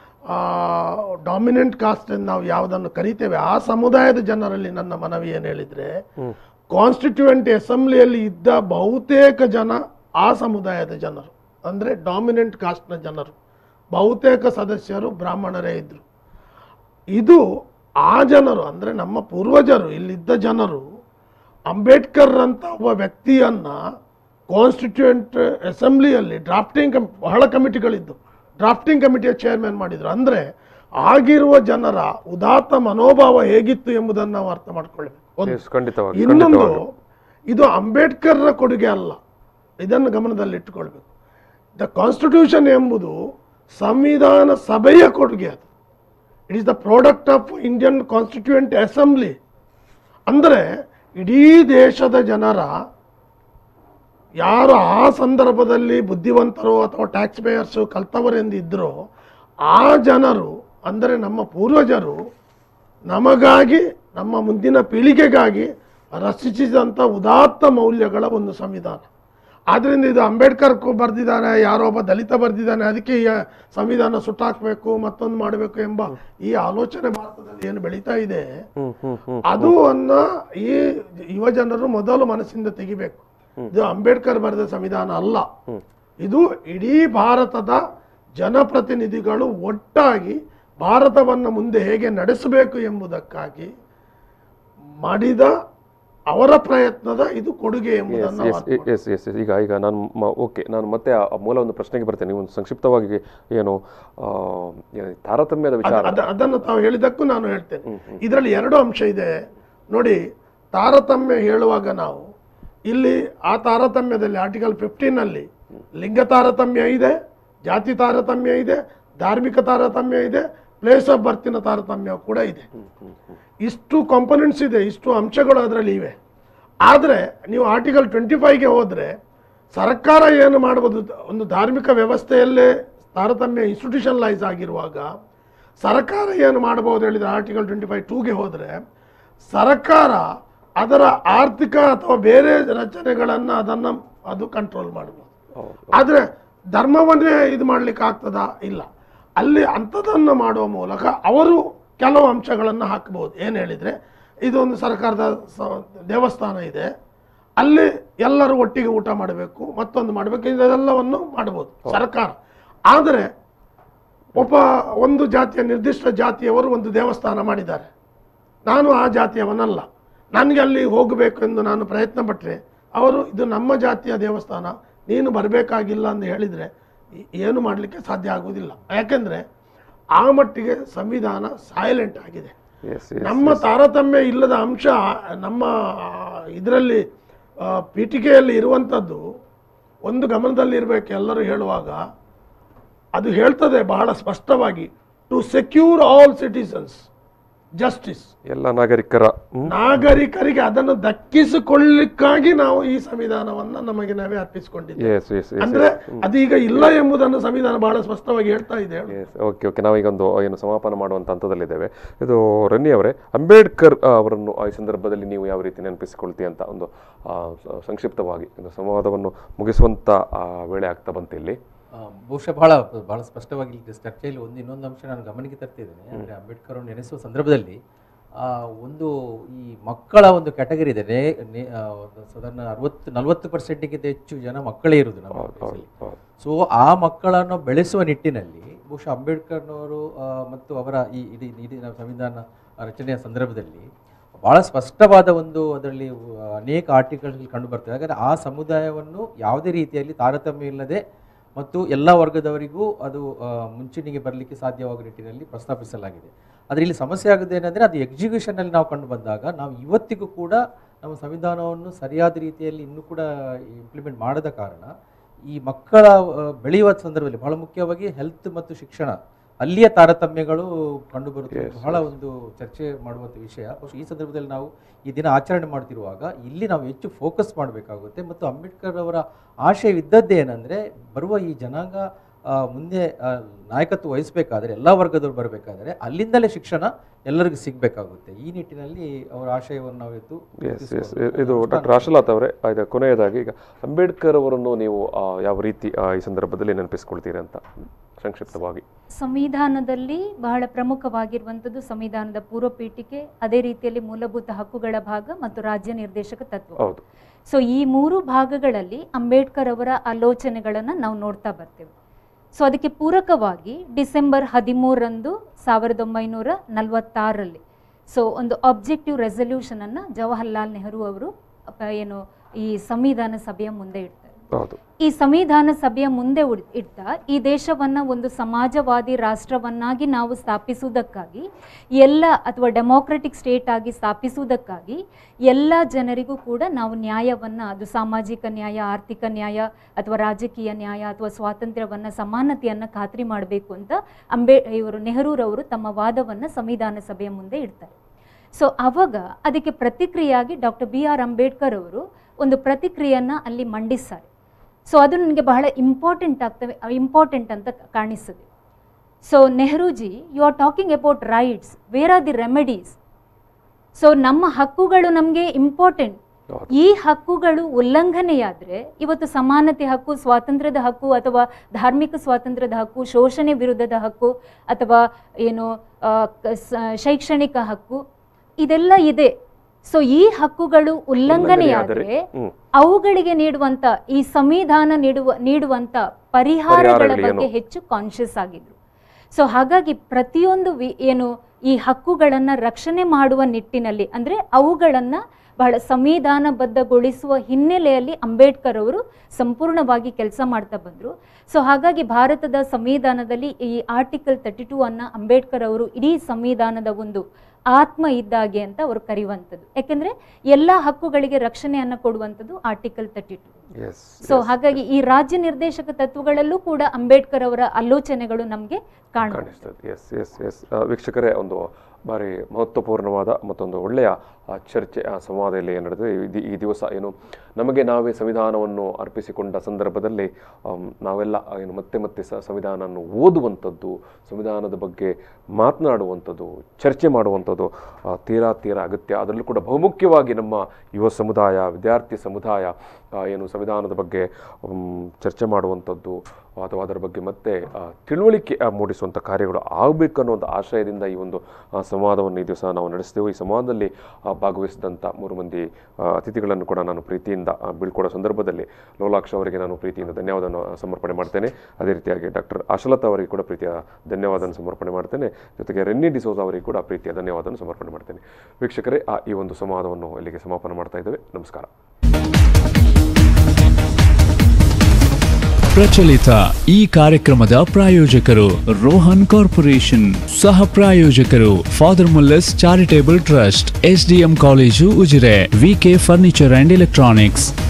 ಡಾಮಿನೆಂಟ್ ಕಾಸ್ಟ್ ಎಂದು ನಾವು ಯಾವುದನ್ನು ಕರಿತೇವೆ ಆ ಸಮುದಾಯದ ಜನರಲ್ಲಿ ನನ್ನ ಮನವಿ ಏನು ಹೇಳಿದರೆ ಕಾನ್ಸ್ಟಿಟ್ಯೂಯೆಂಟ್ ಅಸೆಂಬ್ಲಿಯಲ್ಲಿ ಇದ್ದ ಬಹುತೇಕ ಜನ ಆ ಸಮುದಾಯದ ಜನರು ಅಂದರೆ ಡಾಮಿನೆಂಟ್ ಕಾಸ್ಟ್ನ ಜನರು ಬಹುತೇಕ ಸದಸ್ಯರು ಬ್ರಾಹ್ಮಣರೇ ಇದ್ದರು ಇದು ಆ ಜನರು ಅಂದರೆ ನಮ್ಮ ಪೂರ್ವಜರು ಇಲ್ಲಿದ್ದ ಜನರು ಅಂಬೇಡ್ಕರ್ ಅಂತ ಒಬ್ಬ ವ್ಯಕ್ತಿಯನ್ನ ಕಾನ್ಸ್ಟಿಟ್ಯೂಯೆಂಟ್ ಅಸೆಂಬ್ಲಿಯಲ್ಲಿ ಡ್ರಾಫ್ಟಿಂಗ್ ಕಮ್ ಬಹಳ ಕಮಿಟಿಗಳಿದ್ದು ಡ್ರಾಫ್ಟಿಂಗ್ ಕಮಿಟಿಯ ಚೇರ್ಮನ್ ಮಾಡಿದ್ರು ಅಂದರೆ ಆಗಿರುವ ಜನರ ಉದಾತ್ತ ಮನೋಭಾವ ಹೇಗಿತ್ತು ಎಂಬುದನ್ನು ನಾವು ಅರ್ಥ ಮಾಡ್ಕೊಳ್ಬೇಕು ಒಂದು. ಎಸ್ ಖಂಡಿತವಾಗಿ ಇನ್ನೊಂದು ಖಂಡಿತವಾಗಿ ಇದು ಅಂಬೇಡ್ಕರ್ರ ಕೊಡುಗೆ ಅಲ್ಲ ಇದನ್ನು ಗಮನದಲ್ಲಿ ಇಟ್ಟುಕೊಳ್ಬೇಕು ದ ಕಾನ್ಸ್ಟಿಟ್ಯೂಷನ್ ಎಂಬುದು ಸಂವಿಧಾನ ಸಭೆಯ ಕೊಡುಗೆ ಅದು it is the product of Indian constituent assembly ಅಂದರೆ ಇಡೀ ದೇಶದ ಜನರ ಯಾರು ಆ ಸಂದರ್ಭದಲ್ಲಿ ಬುದ್ಧಿವಂತರು ಅಥವಾ ಟ್ಯಾಕ್ಸ್ ಪೇಯರ್ಸು ಕಲ್ತವರೆಂದಿದ್ದರೋ ಆ ಜನರು ಅಂದರೆ ನಮ್ಮ ಪೂರ್ವಜರು ನಮಗಾಗಿ ನಮ್ಮ ಮುಂದಿನ ಪೀಳಿಗೆಗಾಗಿ ರಚಿಸಿದಂಥ ಉದಾತ್ತ ಮೌಲ್ಯಗಳ ಒಂದು ಸಂವಿಧಾನ ಆದ್ದರಿಂದ ಇದು ಅಂಬೇಡ್ಕರ್ ಬರೆದಿದ್ದಾನೆ ಯಾರೋ ಒಬ್ಬ ದಲಿತ ಬರೆದಿದ್ದಾನೆ ಅದಕ್ಕೆ ಈ ಸಂವಿಧಾನ ಸುಟ್ಟಾಕಬೇಕು ಮತ್ತೊಂದು ಮಾಡಬೇಕು ಎಂಬ ಈ ಆಲೋಚನೆ ಭಾರತದಲ್ಲಿ ಏನು ಬೆಳೀತಾ ಇದೆ ಹ್ಮ್ ಹ್ಮ್ ಹ್ಮ್ ಅದು ಅನ್ನ ಈ ಯುವ ಜನರು ಮೊದಲು ಮನಸ್ಸಿಂದ ತೆಗಿಬೇಕು ಇದು ಅಂಬೇಡ್ಕರ್ ಬರೆದ ಸಂವಿಧಾನ ಅಲ್ಲ ಇದು ಇಡೀ ಭಾರತದ ಜನಪ್ರತಿನಿಧಿಗಳು ಒಟ್ಟಾಗಿ ಭಾರತವನ್ನು ಮುಂದೆ ಹೇಗೆ ನಡೆಸಬೇಕು ಎಂಬುದಕ್ಕಾಗಿ ಮಾಡಿದ ಅವರ ಪ್ರಯತ್ನದ ಇದು ಕೊಡುಗೆ ಎಂಬುದನ್ನು ಎಸ್ ಅರ್ಥ ಎಸ್ ಎಸ್ ಎಸ್ ಈಗ ಈಗ ನಾನು ಓಕೆ ನಾನು ಮತ್ತೆ ಆ ಆ ಮೂಲ ಒಂದು ಪ್ರಶ್ನೆಗೆ ಬರ್ತೇನೆ ನೀವು ಒಂದು ಸಂಕ್ಷಿಪ್ತವಾಗಿ ಏನು ಆ, ಏನು ತಾರತಮ್ಯದ ವಿಚಾರ ಅದ- ಅದ- ಅದನ್ನು ತಾವು ಹೇಳಿದ್ದಕ್ಕೂ ನಾನು ಹೇಳ್ತೇನೆ ಇದರಲ್ಲಿ ಎರಡು ಅಂಶ ಇದೆ ನೋಡಿ ತಾರತಮ್ಯ ಹೇಳುವಾಗ ನಾವು ಇಲ್ಲಿ ಆ ತಾರತಮ್ಯದಲ್ಲಿ ಆರ್ಟಿಕಲ್ ಫಿಫ್ಟೀನಲ್ಲಿ ಲಿಂಗ ತಾರತಮ್ಯ ಇದೆ ಜಾತಿ ತಾರತಮ್ಯ ಇದೆ ಧಾರ್ಮಿಕ ತಾರತಮ್ಯ ಇದೆ ಪ್ಲೇಸ್ ಆಫ್ ಬರ್ತಿನ ತಾರತಮ್ಯ ಕೂಡ ಇದೆ ಇಷ್ಟು ಕಾಂಪೊನೆಂಟ್ಸ್ ಇದೆ ಇಷ್ಟು ಅಂಶಗಳು ಅದರಲ್ಲಿ ಇವೆ ಆದರೆ ನೀವು ಆರ್ಟಿಕಲ್ ಟ್ವೆಂಟಿ ಫೈವ್ಗೆ ಹೋದರೆ ಸರ್ಕಾರ ಏನು ಮಾಡ್ಬೋದು ಒಂದು ಧಾರ್ಮಿಕ ವ್ಯವಸ್ಥೆಯಲ್ಲೇ ತಾರತಮ್ಯ ಇನ್ಸ್ಟಿಟ್ಯೂಷನಲೈಸ್ ಆಗಿರುವಾಗ ಸರ್ಕಾರ ಏನು ಮಾಡಬಹುದು ಹೇಳಿದರೆ ಆರ್ಟಿಕಲ್ ಟ್ವೆಂಟಿ ಫೈವ್ ಟೂಗೆ ಹೋದರೆ ಸರ್ಕಾರ ಅದರ ಆರ್ಥಿಕ ಅಥವಾ ಬೇರೆ ರಚನೆಗಳನ್ನು ಅದನ್ನು ಅದು ಕಂಟ್ರೋಲ್ ಮಾಡ್ಬೋದು ಆದರೆ ಧರ್ಮವನ್ನೇ ಇದು ಮಾಡ್ಲಿಕ್ಕೆ ಆಗ್ತದಾ ಇಲ್ಲ ಅಲ್ಲಿ ಅಂಥದನ್ನು ಮಾಡುವ ಮೂಲಕ ಅವರು ಕೆಲವು ಅಂಶಗಳನ್ನು ಹಾಕಬಹುದು ಏನು ಹೇಳಿದರೆ ಇದೊಂದು ಸರ್ಕಾರದ ಸ- ದೇವಸ್ಥಾನ ಇದೆ ಅಲ್ಲಿ ಎಲ್ಲರೂ ಒಟ್ಟಿಗೆ ಊಟ ಮಾಡಬೇಕು ಮತ್ತೊಂದು ಮಾಡಬೇಕು ಇದೆಲ್ಲವನ್ನು ಮಾಡಬಹುದು ಸರ್ಕಾರ ಆದರೆ ಒಬ್ಬ ಒಂದು ಜಾತಿಯ ನಿರ್ದಿಷ್ಟ ಜಾತಿಯವರು ಒಂದು ದೇವಸ್ಥಾನ ಮಾಡಿದ್ದಾರೆ ನಾನು ಆ ಜಾತಿಯವನಲ್ಲ ನನಗೆ ಅಲ್ಲಿ ಹೋಗಬೇಕು ಎಂದು ನಾನು ಪ್ರಯತ್ನ ಪಟ್ಟರೆ ಅವರು ಇದು ನಮ್ಮ ಜಾತಿಯ ದೇವಸ್ಥಾನ ನೀನು ಬರಬೇಕಾಗಿಲ್ಲ ಅಂತ ಹೇಳಿದರೆ ಏನು ಮಾಡಲಿಕ್ಕೆ ಸಾಧ್ಯ ಆಗುವುದಿಲ್ಲ ಯಾಕೆಂದರೆ ಆ ಮಟ್ಟಿಗೆ ಸಂವಿಧಾನ ಸೈಲೆಂಟ್ ಆಗಿದೆ ಎಸ್ ನಮ್ಮ ತಾರತಮ್ಯ ಇಲ್ಲದ ಅಂಶ ನಮ್ಮ ಇದರಲ್ಲಿ ಪೀಠಿಕೆಯಲ್ಲಿ ಇರುವಂಥದ್ದು ಒಂದು ಗಮನದಲ್ಲಿ ಇರಬೇಕು ಎಲ್ಲರೂ ಹೇಳುವಾಗ ಅದು ಹೇಳ್ತದೆ ಬಹಳ ಸ್ಪಷ್ಟವಾಗಿ to secure all citizens justice ಎಲ್ಲ ನಾಗರಿಕರ ಹ್ಮ್, ನಾಗರಿಕರಿಗೆ ಅದನ್ನು ದಕ್ಕಿಸಿಕೊಳ್ಳಿಕ್ಕಾಗಿ ನಾವು ಈ ಸಂವಿಧಾನವನ್ನ ನಮಗೆ ನಾವೇ ಅರ್ಪಿಸಿಕೊಂಡಿದ್ದೇವೆ ಎಸ್ ಎಸ್ ಎಸ್ ಅಂದ್ರೆ ಅದೀಗ ಇಲ್ಲ ಎಂಬುದನ್ನು ಸಂವಿಧಾನ ಬಹಳ ಸ್ಪಷ್ಟವಾಗಿ ಹೇಳ್ತಾ ಇದೆ ಎಸ್ ಓಕೆ ಓಕೆ ನಾವೀಗ ಒಂದು ಏನು ಸಮಾಪನ ಮಾಡುವಂಥ ಹಂತದಲ್ಲಿದ್ದೇವೆ ಇದು ರನ್ನಿ ಅವರೇ ಅಂಬೇಡ್ಕರ್ ಆ, ಅವರನ್ನು ಆ ಈ ಸಂದರ್ಭದಲ್ಲಿ ನೀವು ಯಾವ ರೀತಿ ನೆನಪಿಸಿಕೊಳ್ತೀವಿ ಅಂತ ಒಂದು ಆ, ಸ- ಸಂಕ್ಷಿಪ್ತವಾಗಿ ಒಂದು ಸಂವಾದವನ್ನು ಮುಗಿಸುವಂಥ ಆ, ವೇಳೆ ಆಗ್ತಾ ಬಂತು ಇಲ್ಲಿ ಆ, ಬಹುಶಃ ಬಹಳ ಬಹಳ ಸ್ಪಷ್ಟವಾಗಿ ಇಲ್ಲಿ ಚರ್ಚೆಯಲ್ಲಿ ಒಂದು ಇನ್ನೊಂದು ಅಂಶ ನಾನು ಗಮನಕ್ಕೆ ತರ್ತಿದ್ದೇನೆ ಅಂದರೆ ಅಂಬೇಡ್ಕರ್ ಅವರು ನೆನೆಸುವ ಸಂದರ್ಭದಲ್ಲಿ ಆ, ಒಂದು ಈ ಮಕ್ಕಳ ಒಂದು ಕ್ಯಾಟಗರಿ ಇದೆ ನೇ ನೇ- ಆ, ಒಂದು ಸಾಧಾರಣ ಅರವತ್ತು ನಲವತ್ತು ಪರ್ಸೆಂಟಿಗಿಂತ ಹೆಚ್ಚು ಜನ ಮಕ್ಕಳೇ ಇರುವುದು ನಮ್ಮ ದೇಶದಲ್ಲಿ ಹೌದು. ಸೊ ಆ ಮಕ್ಕಳನ್ನು ಬೆಳೆಸುವ ನಿಟ್ಟಿನಲ್ಲಿ ಬಹುಶಃ ಅಂಬೇಡ್ಕರ್ನವರು ಆ, ಮತ್ತು ಅವರ ಈ ಇಡೀ ಇಡೀ ನಮ್ಮ ಸಂವಿಧಾನ ರಚನೆಯ ಸಂದರ್ಭದಲ್ಲಿ ಬಹಳ ಸ್ಪಷ್ಟವಾದ ಒಂದು ಅದರಲ್ಲಿ ಆ, ಅನೇಕ ಆರ್ಟಿಕಲ್ಸ್ ಕಂಡು ಬರ್ತವೆ ಹಾಗಾದರೆ ಆ ಸಮುದಾಯವನ್ನು ಯಾವುದೇ ರೀತಿಯಲ್ಲಿ ತಾರತಮ್ಯ ಇಲ್ಲದೆ ಮತ್ತು ಎಲ್ಲ ವರ್ಗದವರಿಗೂ ಅದು ಆ, ಮುಂಚೂಣಿಗೆ ಬರಲಿಕ್ಕೆ ಸಾಧ್ಯವಾಗುವ ನಿಟ್ಟಿನಲ್ಲಿ ಪ್ರಸ್ತಾಪಿಸಲಾಗಿದೆ ಆದರೆ ಇಲ್ಲಿ ಸಮಸ್ಯೆ ಆಗೋದು ಏನಂದರೆ ಅದು ಎಕ್ಸಿಕ್ಯೂಷನಲ್ಲಿ ನಾವು ಕಂಡು ಬಂದಾಗ ನಾವು ಇವತ್ತಿಗೂ ಕೂಡ ನಮ್ಮ ಸಂವಿಧಾನವನ್ನು ಸರಿಯಾದ ರೀತಿಯಲ್ಲಿ ಇನ್ನೂ ಕೂಡ ಇಂಪ್ಲಿಮೆಂಟ್ ಮಾಡದ ಕಾರಣ ಈ ಮಕ್ಕಳ ಆ, ಬೆಳೆಯುವ ಸಂದರ್ಭದಲ್ಲಿ ಬಹಳ ಮುಖ್ಯವಾಗಿ ಹೆಲ್ತ್ ಮತ್ತು ಶಿಕ್ಷಣ ಅಲ್ಲಿಯ ತಾರತಮ್ಯಗಳು ಕಂಡುಬರುತ್ತದೆ ಬಹಳ ಒಂದು ಚರ್ಚೆ ಮಾಡುವಂಥ ವಿಷಯ ಬಹುಶಃ ಈ ಸಂದರ್ಭದಲ್ಲಿ ನಾವು ಈ ದಿನ ಆಚರಣೆ ಮಾಡ್ತಿರುವಾಗ ಇಲ್ಲಿ ನಾವು ಹೆಚ್ಚು ಫೋಕಸ್ ಮಾಡಬೇಕಾಗುತ್ತೆ ಮತ್ತು ಅಂಬೇಡ್ಕರ್ ಅವರ ಆಶಯವಿದ್ದದ್ದೇ ಏನಂದರೆ ಬರುವ ಈ ಜನಾಂಗ ಆ, ಮುಂದೆ ಆ, ನಾಯಕತ್ವ ವಹಿಸಬೇಕಾದ್ರೆ ಎಲ್ಲ ವರ್ಗದವರು ಬರಬೇಕಾದ್ರೆ ಅಲ್ಲಿಂದಲೇ ಶಿಕ್ಷಣ ಎಲ್ಲರಿಗೂ ಸಿಗಬೇಕಾಗುತ್ತೆ ಈ ನಿಟ್ಟಿನಲ್ಲಿ ಅವರ ಆಶಯವನ್ನು ನಾವು ಇವತ್ತು ಎಸ್ ಎಸ್ ಇದು ಡಾಕ್ಟರ್ ಆಶಲಾತ್ ಅವರೇ ಇದು ಕೊನೆಯದಾಗಿ ಈಗ ಅಂಬೇಡ್ಕರ್ ಅವರನ್ನು ನೀವು ಆ, ಯಾವ ರೀತಿ ಆ, ಈ ಸಂದರ್ಭದಲ್ಲಿ ನೆನಪಿಸ್ಕೊಳ್ತೀರಿ ಅಂತ ಸಂಕ್ಷಿಪ್ತವಾಗಿ ಸಂವಿಧಾನದಲ್ಲಿ ಬಹಳ ಪ್ರಮುಖವಾಗಿರುವಂಥದ್ದು ಸಂವಿಧಾನದ ಪೂರ್ವ ಪೀಠಿಕೆ ಅದೇ ರೀತಿಯಲ್ಲಿ ಮೂಲಭೂತ ಹಕ್ಕುಗಳ ಭಾಗ ಮತ್ತು ರಾಜ್ಯ ನಿರ್ದೇಶಕ ತತ್ವ ಹೌದು ಸೊ ಈ ಮೂರು ಭಾಗಗಳಲ್ಲಿ ಅಂಬೇಡ್ಕರ್ ಅವರ ಆಲೋಚನೆಗಳನ್ನು ನಾವು ನೋಡ್ತಾ ಬರ್ತೇವೆ ಸೊ ಅದಕ್ಕೆ ಪೂರಕವಾಗಿ ಡಿಸೆಂಬರ್ ಹದಿಮೂರರಂದು ಸಾವಿರದ ಒಂಬೈನೂರ ನಲವತ್ತಾರರಲ್ಲಿ ಸೊ ಒಂದು ಆಬ್ಜೆಕ್ಟಿವ್ ರೆಸಲ್ಯೂಷನ್ ಅನ್ನ ಜವಾಹರ್ಲಾಲ್ ನೆಹರು ಅವರು ಅಪ- ಏನು ಈ ಸಂವಿಧಾನ ಸಭೆಯ ಮುಂದೆ ಇಡ್ತಾರೆ ಹೌದು ಈ ಸಂವಿಧಾನ ಸಭೆಯ ಮುಂದೆ ಉಡ್- ಇಡ್ತಾ ಈ ದೇಶವನ್ನ ಒಂದು ಸಮಾಜವಾದಿ ರಾಷ್ಟ್ರವನ್ನಾಗಿ ನಾವು ಸ್ಥಾಪಿಸುವುದಕ್ಕಾಗಿ ಎಲ್ಲ ಅಥವಾ ಡೆಮೋಕ್ರೆಟಿಕ್ ಸ್ಟೇಟ್ ಆಗಿ ಸ್ಥಾಪಿಸುವುದಕ್ಕಾಗಿ ಎಲ್ಲ ಜನರಿಗೂ ಕೂಡ ನಾವು ನ್ಯಾಯವನ್ನ ಅದು ಸಾಮಾಜಿಕ ನ್ಯಾಯ ಆರ್ಥಿಕ ನ್ಯಾಯ ಅಥವಾ ರಾಜಕೀಯ ನ್ಯಾಯ ಅಥವಾ ಸ್ವಾತಂತ್ರ್ಯವನ್ನ ಸಮಾನತೆಯನ್ನ ಖಾತ್ರಿ ಮಾಡಬೇಕು ಅಂತ ಅಂಬೇ ಇವರು ನೆಹರೂರವರು ತಮ್ಮ ವಾದವನ್ನ ಸಂವಿಧಾನ ಸಭೆಯ ಮುಂದೆ ಇಡ್ತಾರೆ ಸೊ ಅವಾಗ ಅದಕ್ಕೆ ಪ್ರತಿಕ್ರಿಯೆಯಾಗಿ ಡಾಕ್ಟರ್ ಬಿ ಆರ್ ಅಂಬೇಡ್ಕರ್ ಅವರು ಒಂದು ಪ್ರತಿಕ್ರಿಯೆಯನ್ನ ಅಲ್ಲಿ ಮಂಡಿಸ್ತಾರೆ ಸೊ ಅದು ನನಗೆ ಬಹಳ ಇಂಪಾರ್ಟೆಂಟ್ ಆಗ್ತವೆ ಇಂಪಾರ್ಟೆಂಟ್ ಅಂತ ಕಾಣಿಸ್ತದೆ so Nehruji you are talking about rights where are the remedies so ನಮ್ಮ ಹಕ್ಕುಗಳು ನಮಗೆ ಇಂಪಾರ್ಟೆಂಟ್ ಹೌದು. ಈ ಹಕ್ಕುಗಳು ಉಲ್ಲಂಘನೆಯಾದರೆ ಇವತ್ತು ಸಮಾನತೆ ಹಕ್ಕು ಸ್ವಾತಂತ್ರ್ಯದ ಹಕ್ಕು ಅಥವಾ ಧಾರ್ಮಿಕ ಸ್ವಾತಂತ್ರ್ಯದ ಹಕ್ಕು ಶೋಷಣೆ ವಿರುದ್ಧದ ಹಕ್ಕು ಅಥವಾ ಏನು ಆ, ಕ- ಸ- ಶೈಕ್ಷಣಿಕ ಹಕ್ಕು ಇದೆಲ್ಲ ಇದೆ ಸೊ ಈ ಹಕ್ಕುಗಳು ಉಲ್ಲಂಘನೆಯಾದರೆ ಹ್ಮ್. ಅವುಗಳಿಗೆ ನೀಡುವಂತ ಈ ಸಂವಿಧಾನ ನೀಡುವ ನೀಡುವಂತ ಪರಿಹಾರಗಳ ಪರಿಹಾರಗಳೇನು? ಬಗ್ಗೆ ಹೆಚ್ಚು ಕಾನ್ಶಿಯಸ್ ಆಗಿದ್ರು ಸೊ ಹಾಗಾಗಿ ಪ್ರತಿಯೊಂದು ವಿ- ಏನು ಈ ಹಕ್ಕುಗಳನ್ನ ರಕ್ಷಣೆ ಮಾಡುವ ನಿಟ್ಟಿನಲ್ಲಿ ಅಂದ್ರೆ ಅವುಗಳನ್ನ ಬಹಳ ಸಂವಿಧಾನಬದ್ಧಗೊಳಿಸುವ ಹಿನ್ನೆಲೆಯಲ್ಲಿ ಅಂಬೇಡ್ಕರ್ ಅವರು ಸಂಪೂರ್ಣವಾಗಿ ಕೆಲಸ ಮಾಡ್ತಾ ಬಂದ್ರು ಸೊ ಹಾಗಾಗಿ ಭಾರತದ ಸಂವಿಧಾನದಲ್ಲಿ ಈ ಆರ್ಟಿಕಲ್ ತರ್ಟಿ ಟೂ ಅನ್ನ ಅಂಬೇಡ್ಕರ್ ಅವರು ಇಡೀ ಸಂವಿಧಾನದ ಒಂದು ಆತ್ಮ ಇದ್ದಾಗೆ ಅಂತ ಅವರು ಕರೆಯುವಂಥದ್ದು ಯಾಕೆಂದ್ರೆ ಎಲ್ಲ ಹಕ್ಕುಗಳಿಗೆ ರಕ್ಷಣೆಯನ್ನ ಕೊಡುವಂಥದ್ದು article thirty two yes so ಹಾಗಾಗಿ ಈ ರಾಜ್ಯ ನಿರ್ದೇಶಕ ತತ್ವಗಳಲ್ಲೂ ಕೂಡ ಅಂಬೇಡ್ಕರ್ ಅವರ ಆಲೋಚನೆಗಳು ನಮಗೆ ಕಾಣುತ್ತೆ ಕಾಣಿಸ್ತದೆ ಎಸ್ ಎಸ್ ಎಸ್ ವೀಕ್ಷಕರೇ ಒಂದು ಭಾರಿ ಮಹತ್ವಪೂರ್ಣವಾದ ಮತ್ತೊಂದು ಒಳ್ಳೆಯ ಆ, ಚರ್ಚೆ ಆ, ಸಂವಾದ ಇಲ್ಲಿ ನಡೆದಿದೆ ಈ ದಿ- ಈ ದಿವಸ ಏನು ನಮಗೆ ನಾವೇ ಸಂವಿಧಾನವನ್ನು ಅರ್ಪಿಸಿಕೊಂಡ ಸಂದರ್ಭದಲ್ಲಿ ಆಮ್, ನಾವೆಲ್ಲ ಏನು ಮತ್ತೆ ಮತ್ತೆ ಸ ಸಂವಿಧಾನವನ್ನು ಓದುವಂಥದ್ದು ಸಂವಿಧಾನದ ಬಗ್ಗೆ ಮಾತನಾಡುವಂಥದ್ದು ಚರ್ಚೆ ಮಾಡುವಂಥದ್ದು ಆ, ತೀರಾ ತೀರಾ ಅಗತ್ಯ ಅದರಲ್ಲೂ ಕೂಡ ಬಹುಮುಖ್ಯವಾಗಿ ನಮ್ಮ ಯುವ ಸಮುದಾಯ ವಿದ್ಯಾರ್ಥಿ ಸಮುದಾಯ ಆ, ಏನು ಸಂವಿಧಾನದ ಬಗ್ಗೆ ಮ್, ಚರ್ಚೆ ಮಾಡುವಂಥದ್ದು ಅಥವಾ ಅದರ ಬಗ್ಗೆ ಮತ್ತೆ ಆ, ತಿಳುವಳಿಕೆ ಆ, ಮೂಡಿಸುವಂಥ ಕಾರ್ಯಗಳು ಆಗಬೇಕು ಅನ್ನುವಂಥ ಆಶಯದಿಂದ ಈ ಒಂದು ಆ, ಸಂವಾದವನ್ನು ಈ ದಿವಸ ನಾವು ನಡೆಸಿದೆವು ಈ ಸಂವಾದದಲ್ಲಿ ಆ, ಭಾಗವಹಿಸಿದಂಥ ಮೂರು ಮಂದಿ ಆ, ಅತಿಥಿಗಳನ್ನು ಕೂಡ ನಾನು ಪ್ರೀತಿಯಿಂದ ಆ, ಬೀಳ್ಕೊಡೋ ಸಂದರ್ಭದಲ್ಲಿ ಲೋಲಾಕ್ಷ ಅವರಿಗೆ ನಾನು ಪ್ರೀತಿಯಿಂದ ಧನ್ಯವಾದವನ್ನು ಸಮರ್ಪಣೆ ಮಾಡ್ತೇನೆ ಅದೇ ರೀತಿಯಾಗಿ ಡಾಕ್ಟರ್ ಆಶಲತಾ ಅವರಿಗೆ ಕೂಡ ಪ್ರೀತಿಯ ಧನ್ಯವಾದವನ್ನು ಸಮರ್ಪಣೆ ಮಾಡ್ತೇನೆ ಜೊತೆಗೆ ರೆನ್ನಿ ಡಿಸೋಜ್ ಅವರಿಗೆ ಕೂಡ ಪ್ರೀತಿಯ ಧನ್ಯವಾದವನ್ನು ಸಮರ್ಪಣೆ ಮಾಡ್ತೇನೆ ವೀಕ್ಷಕರೇ ಆ ಈ ಒಂದು ಸಂವಾದವನ್ನು ಇಲ್ಲಿಗೆ ಸಮಾಪನ ಮಾಡ್ತಾ ಇದ್ದೇವೆ ನಮಸ್ಕಾರ ಪ್ರಚಲಿತ ಈ ಕಾರ್ಯಕ್ರಮದ ಪ್ರಾಯೋಜಕರು ರೋಹನ್ ಕಾರ್ಪೊರೇಷನ್ ಸಹ ಪ್ರಾಯೋಜಕರು father Muller's charitable trust SDM college Ujire VK furniture and electronics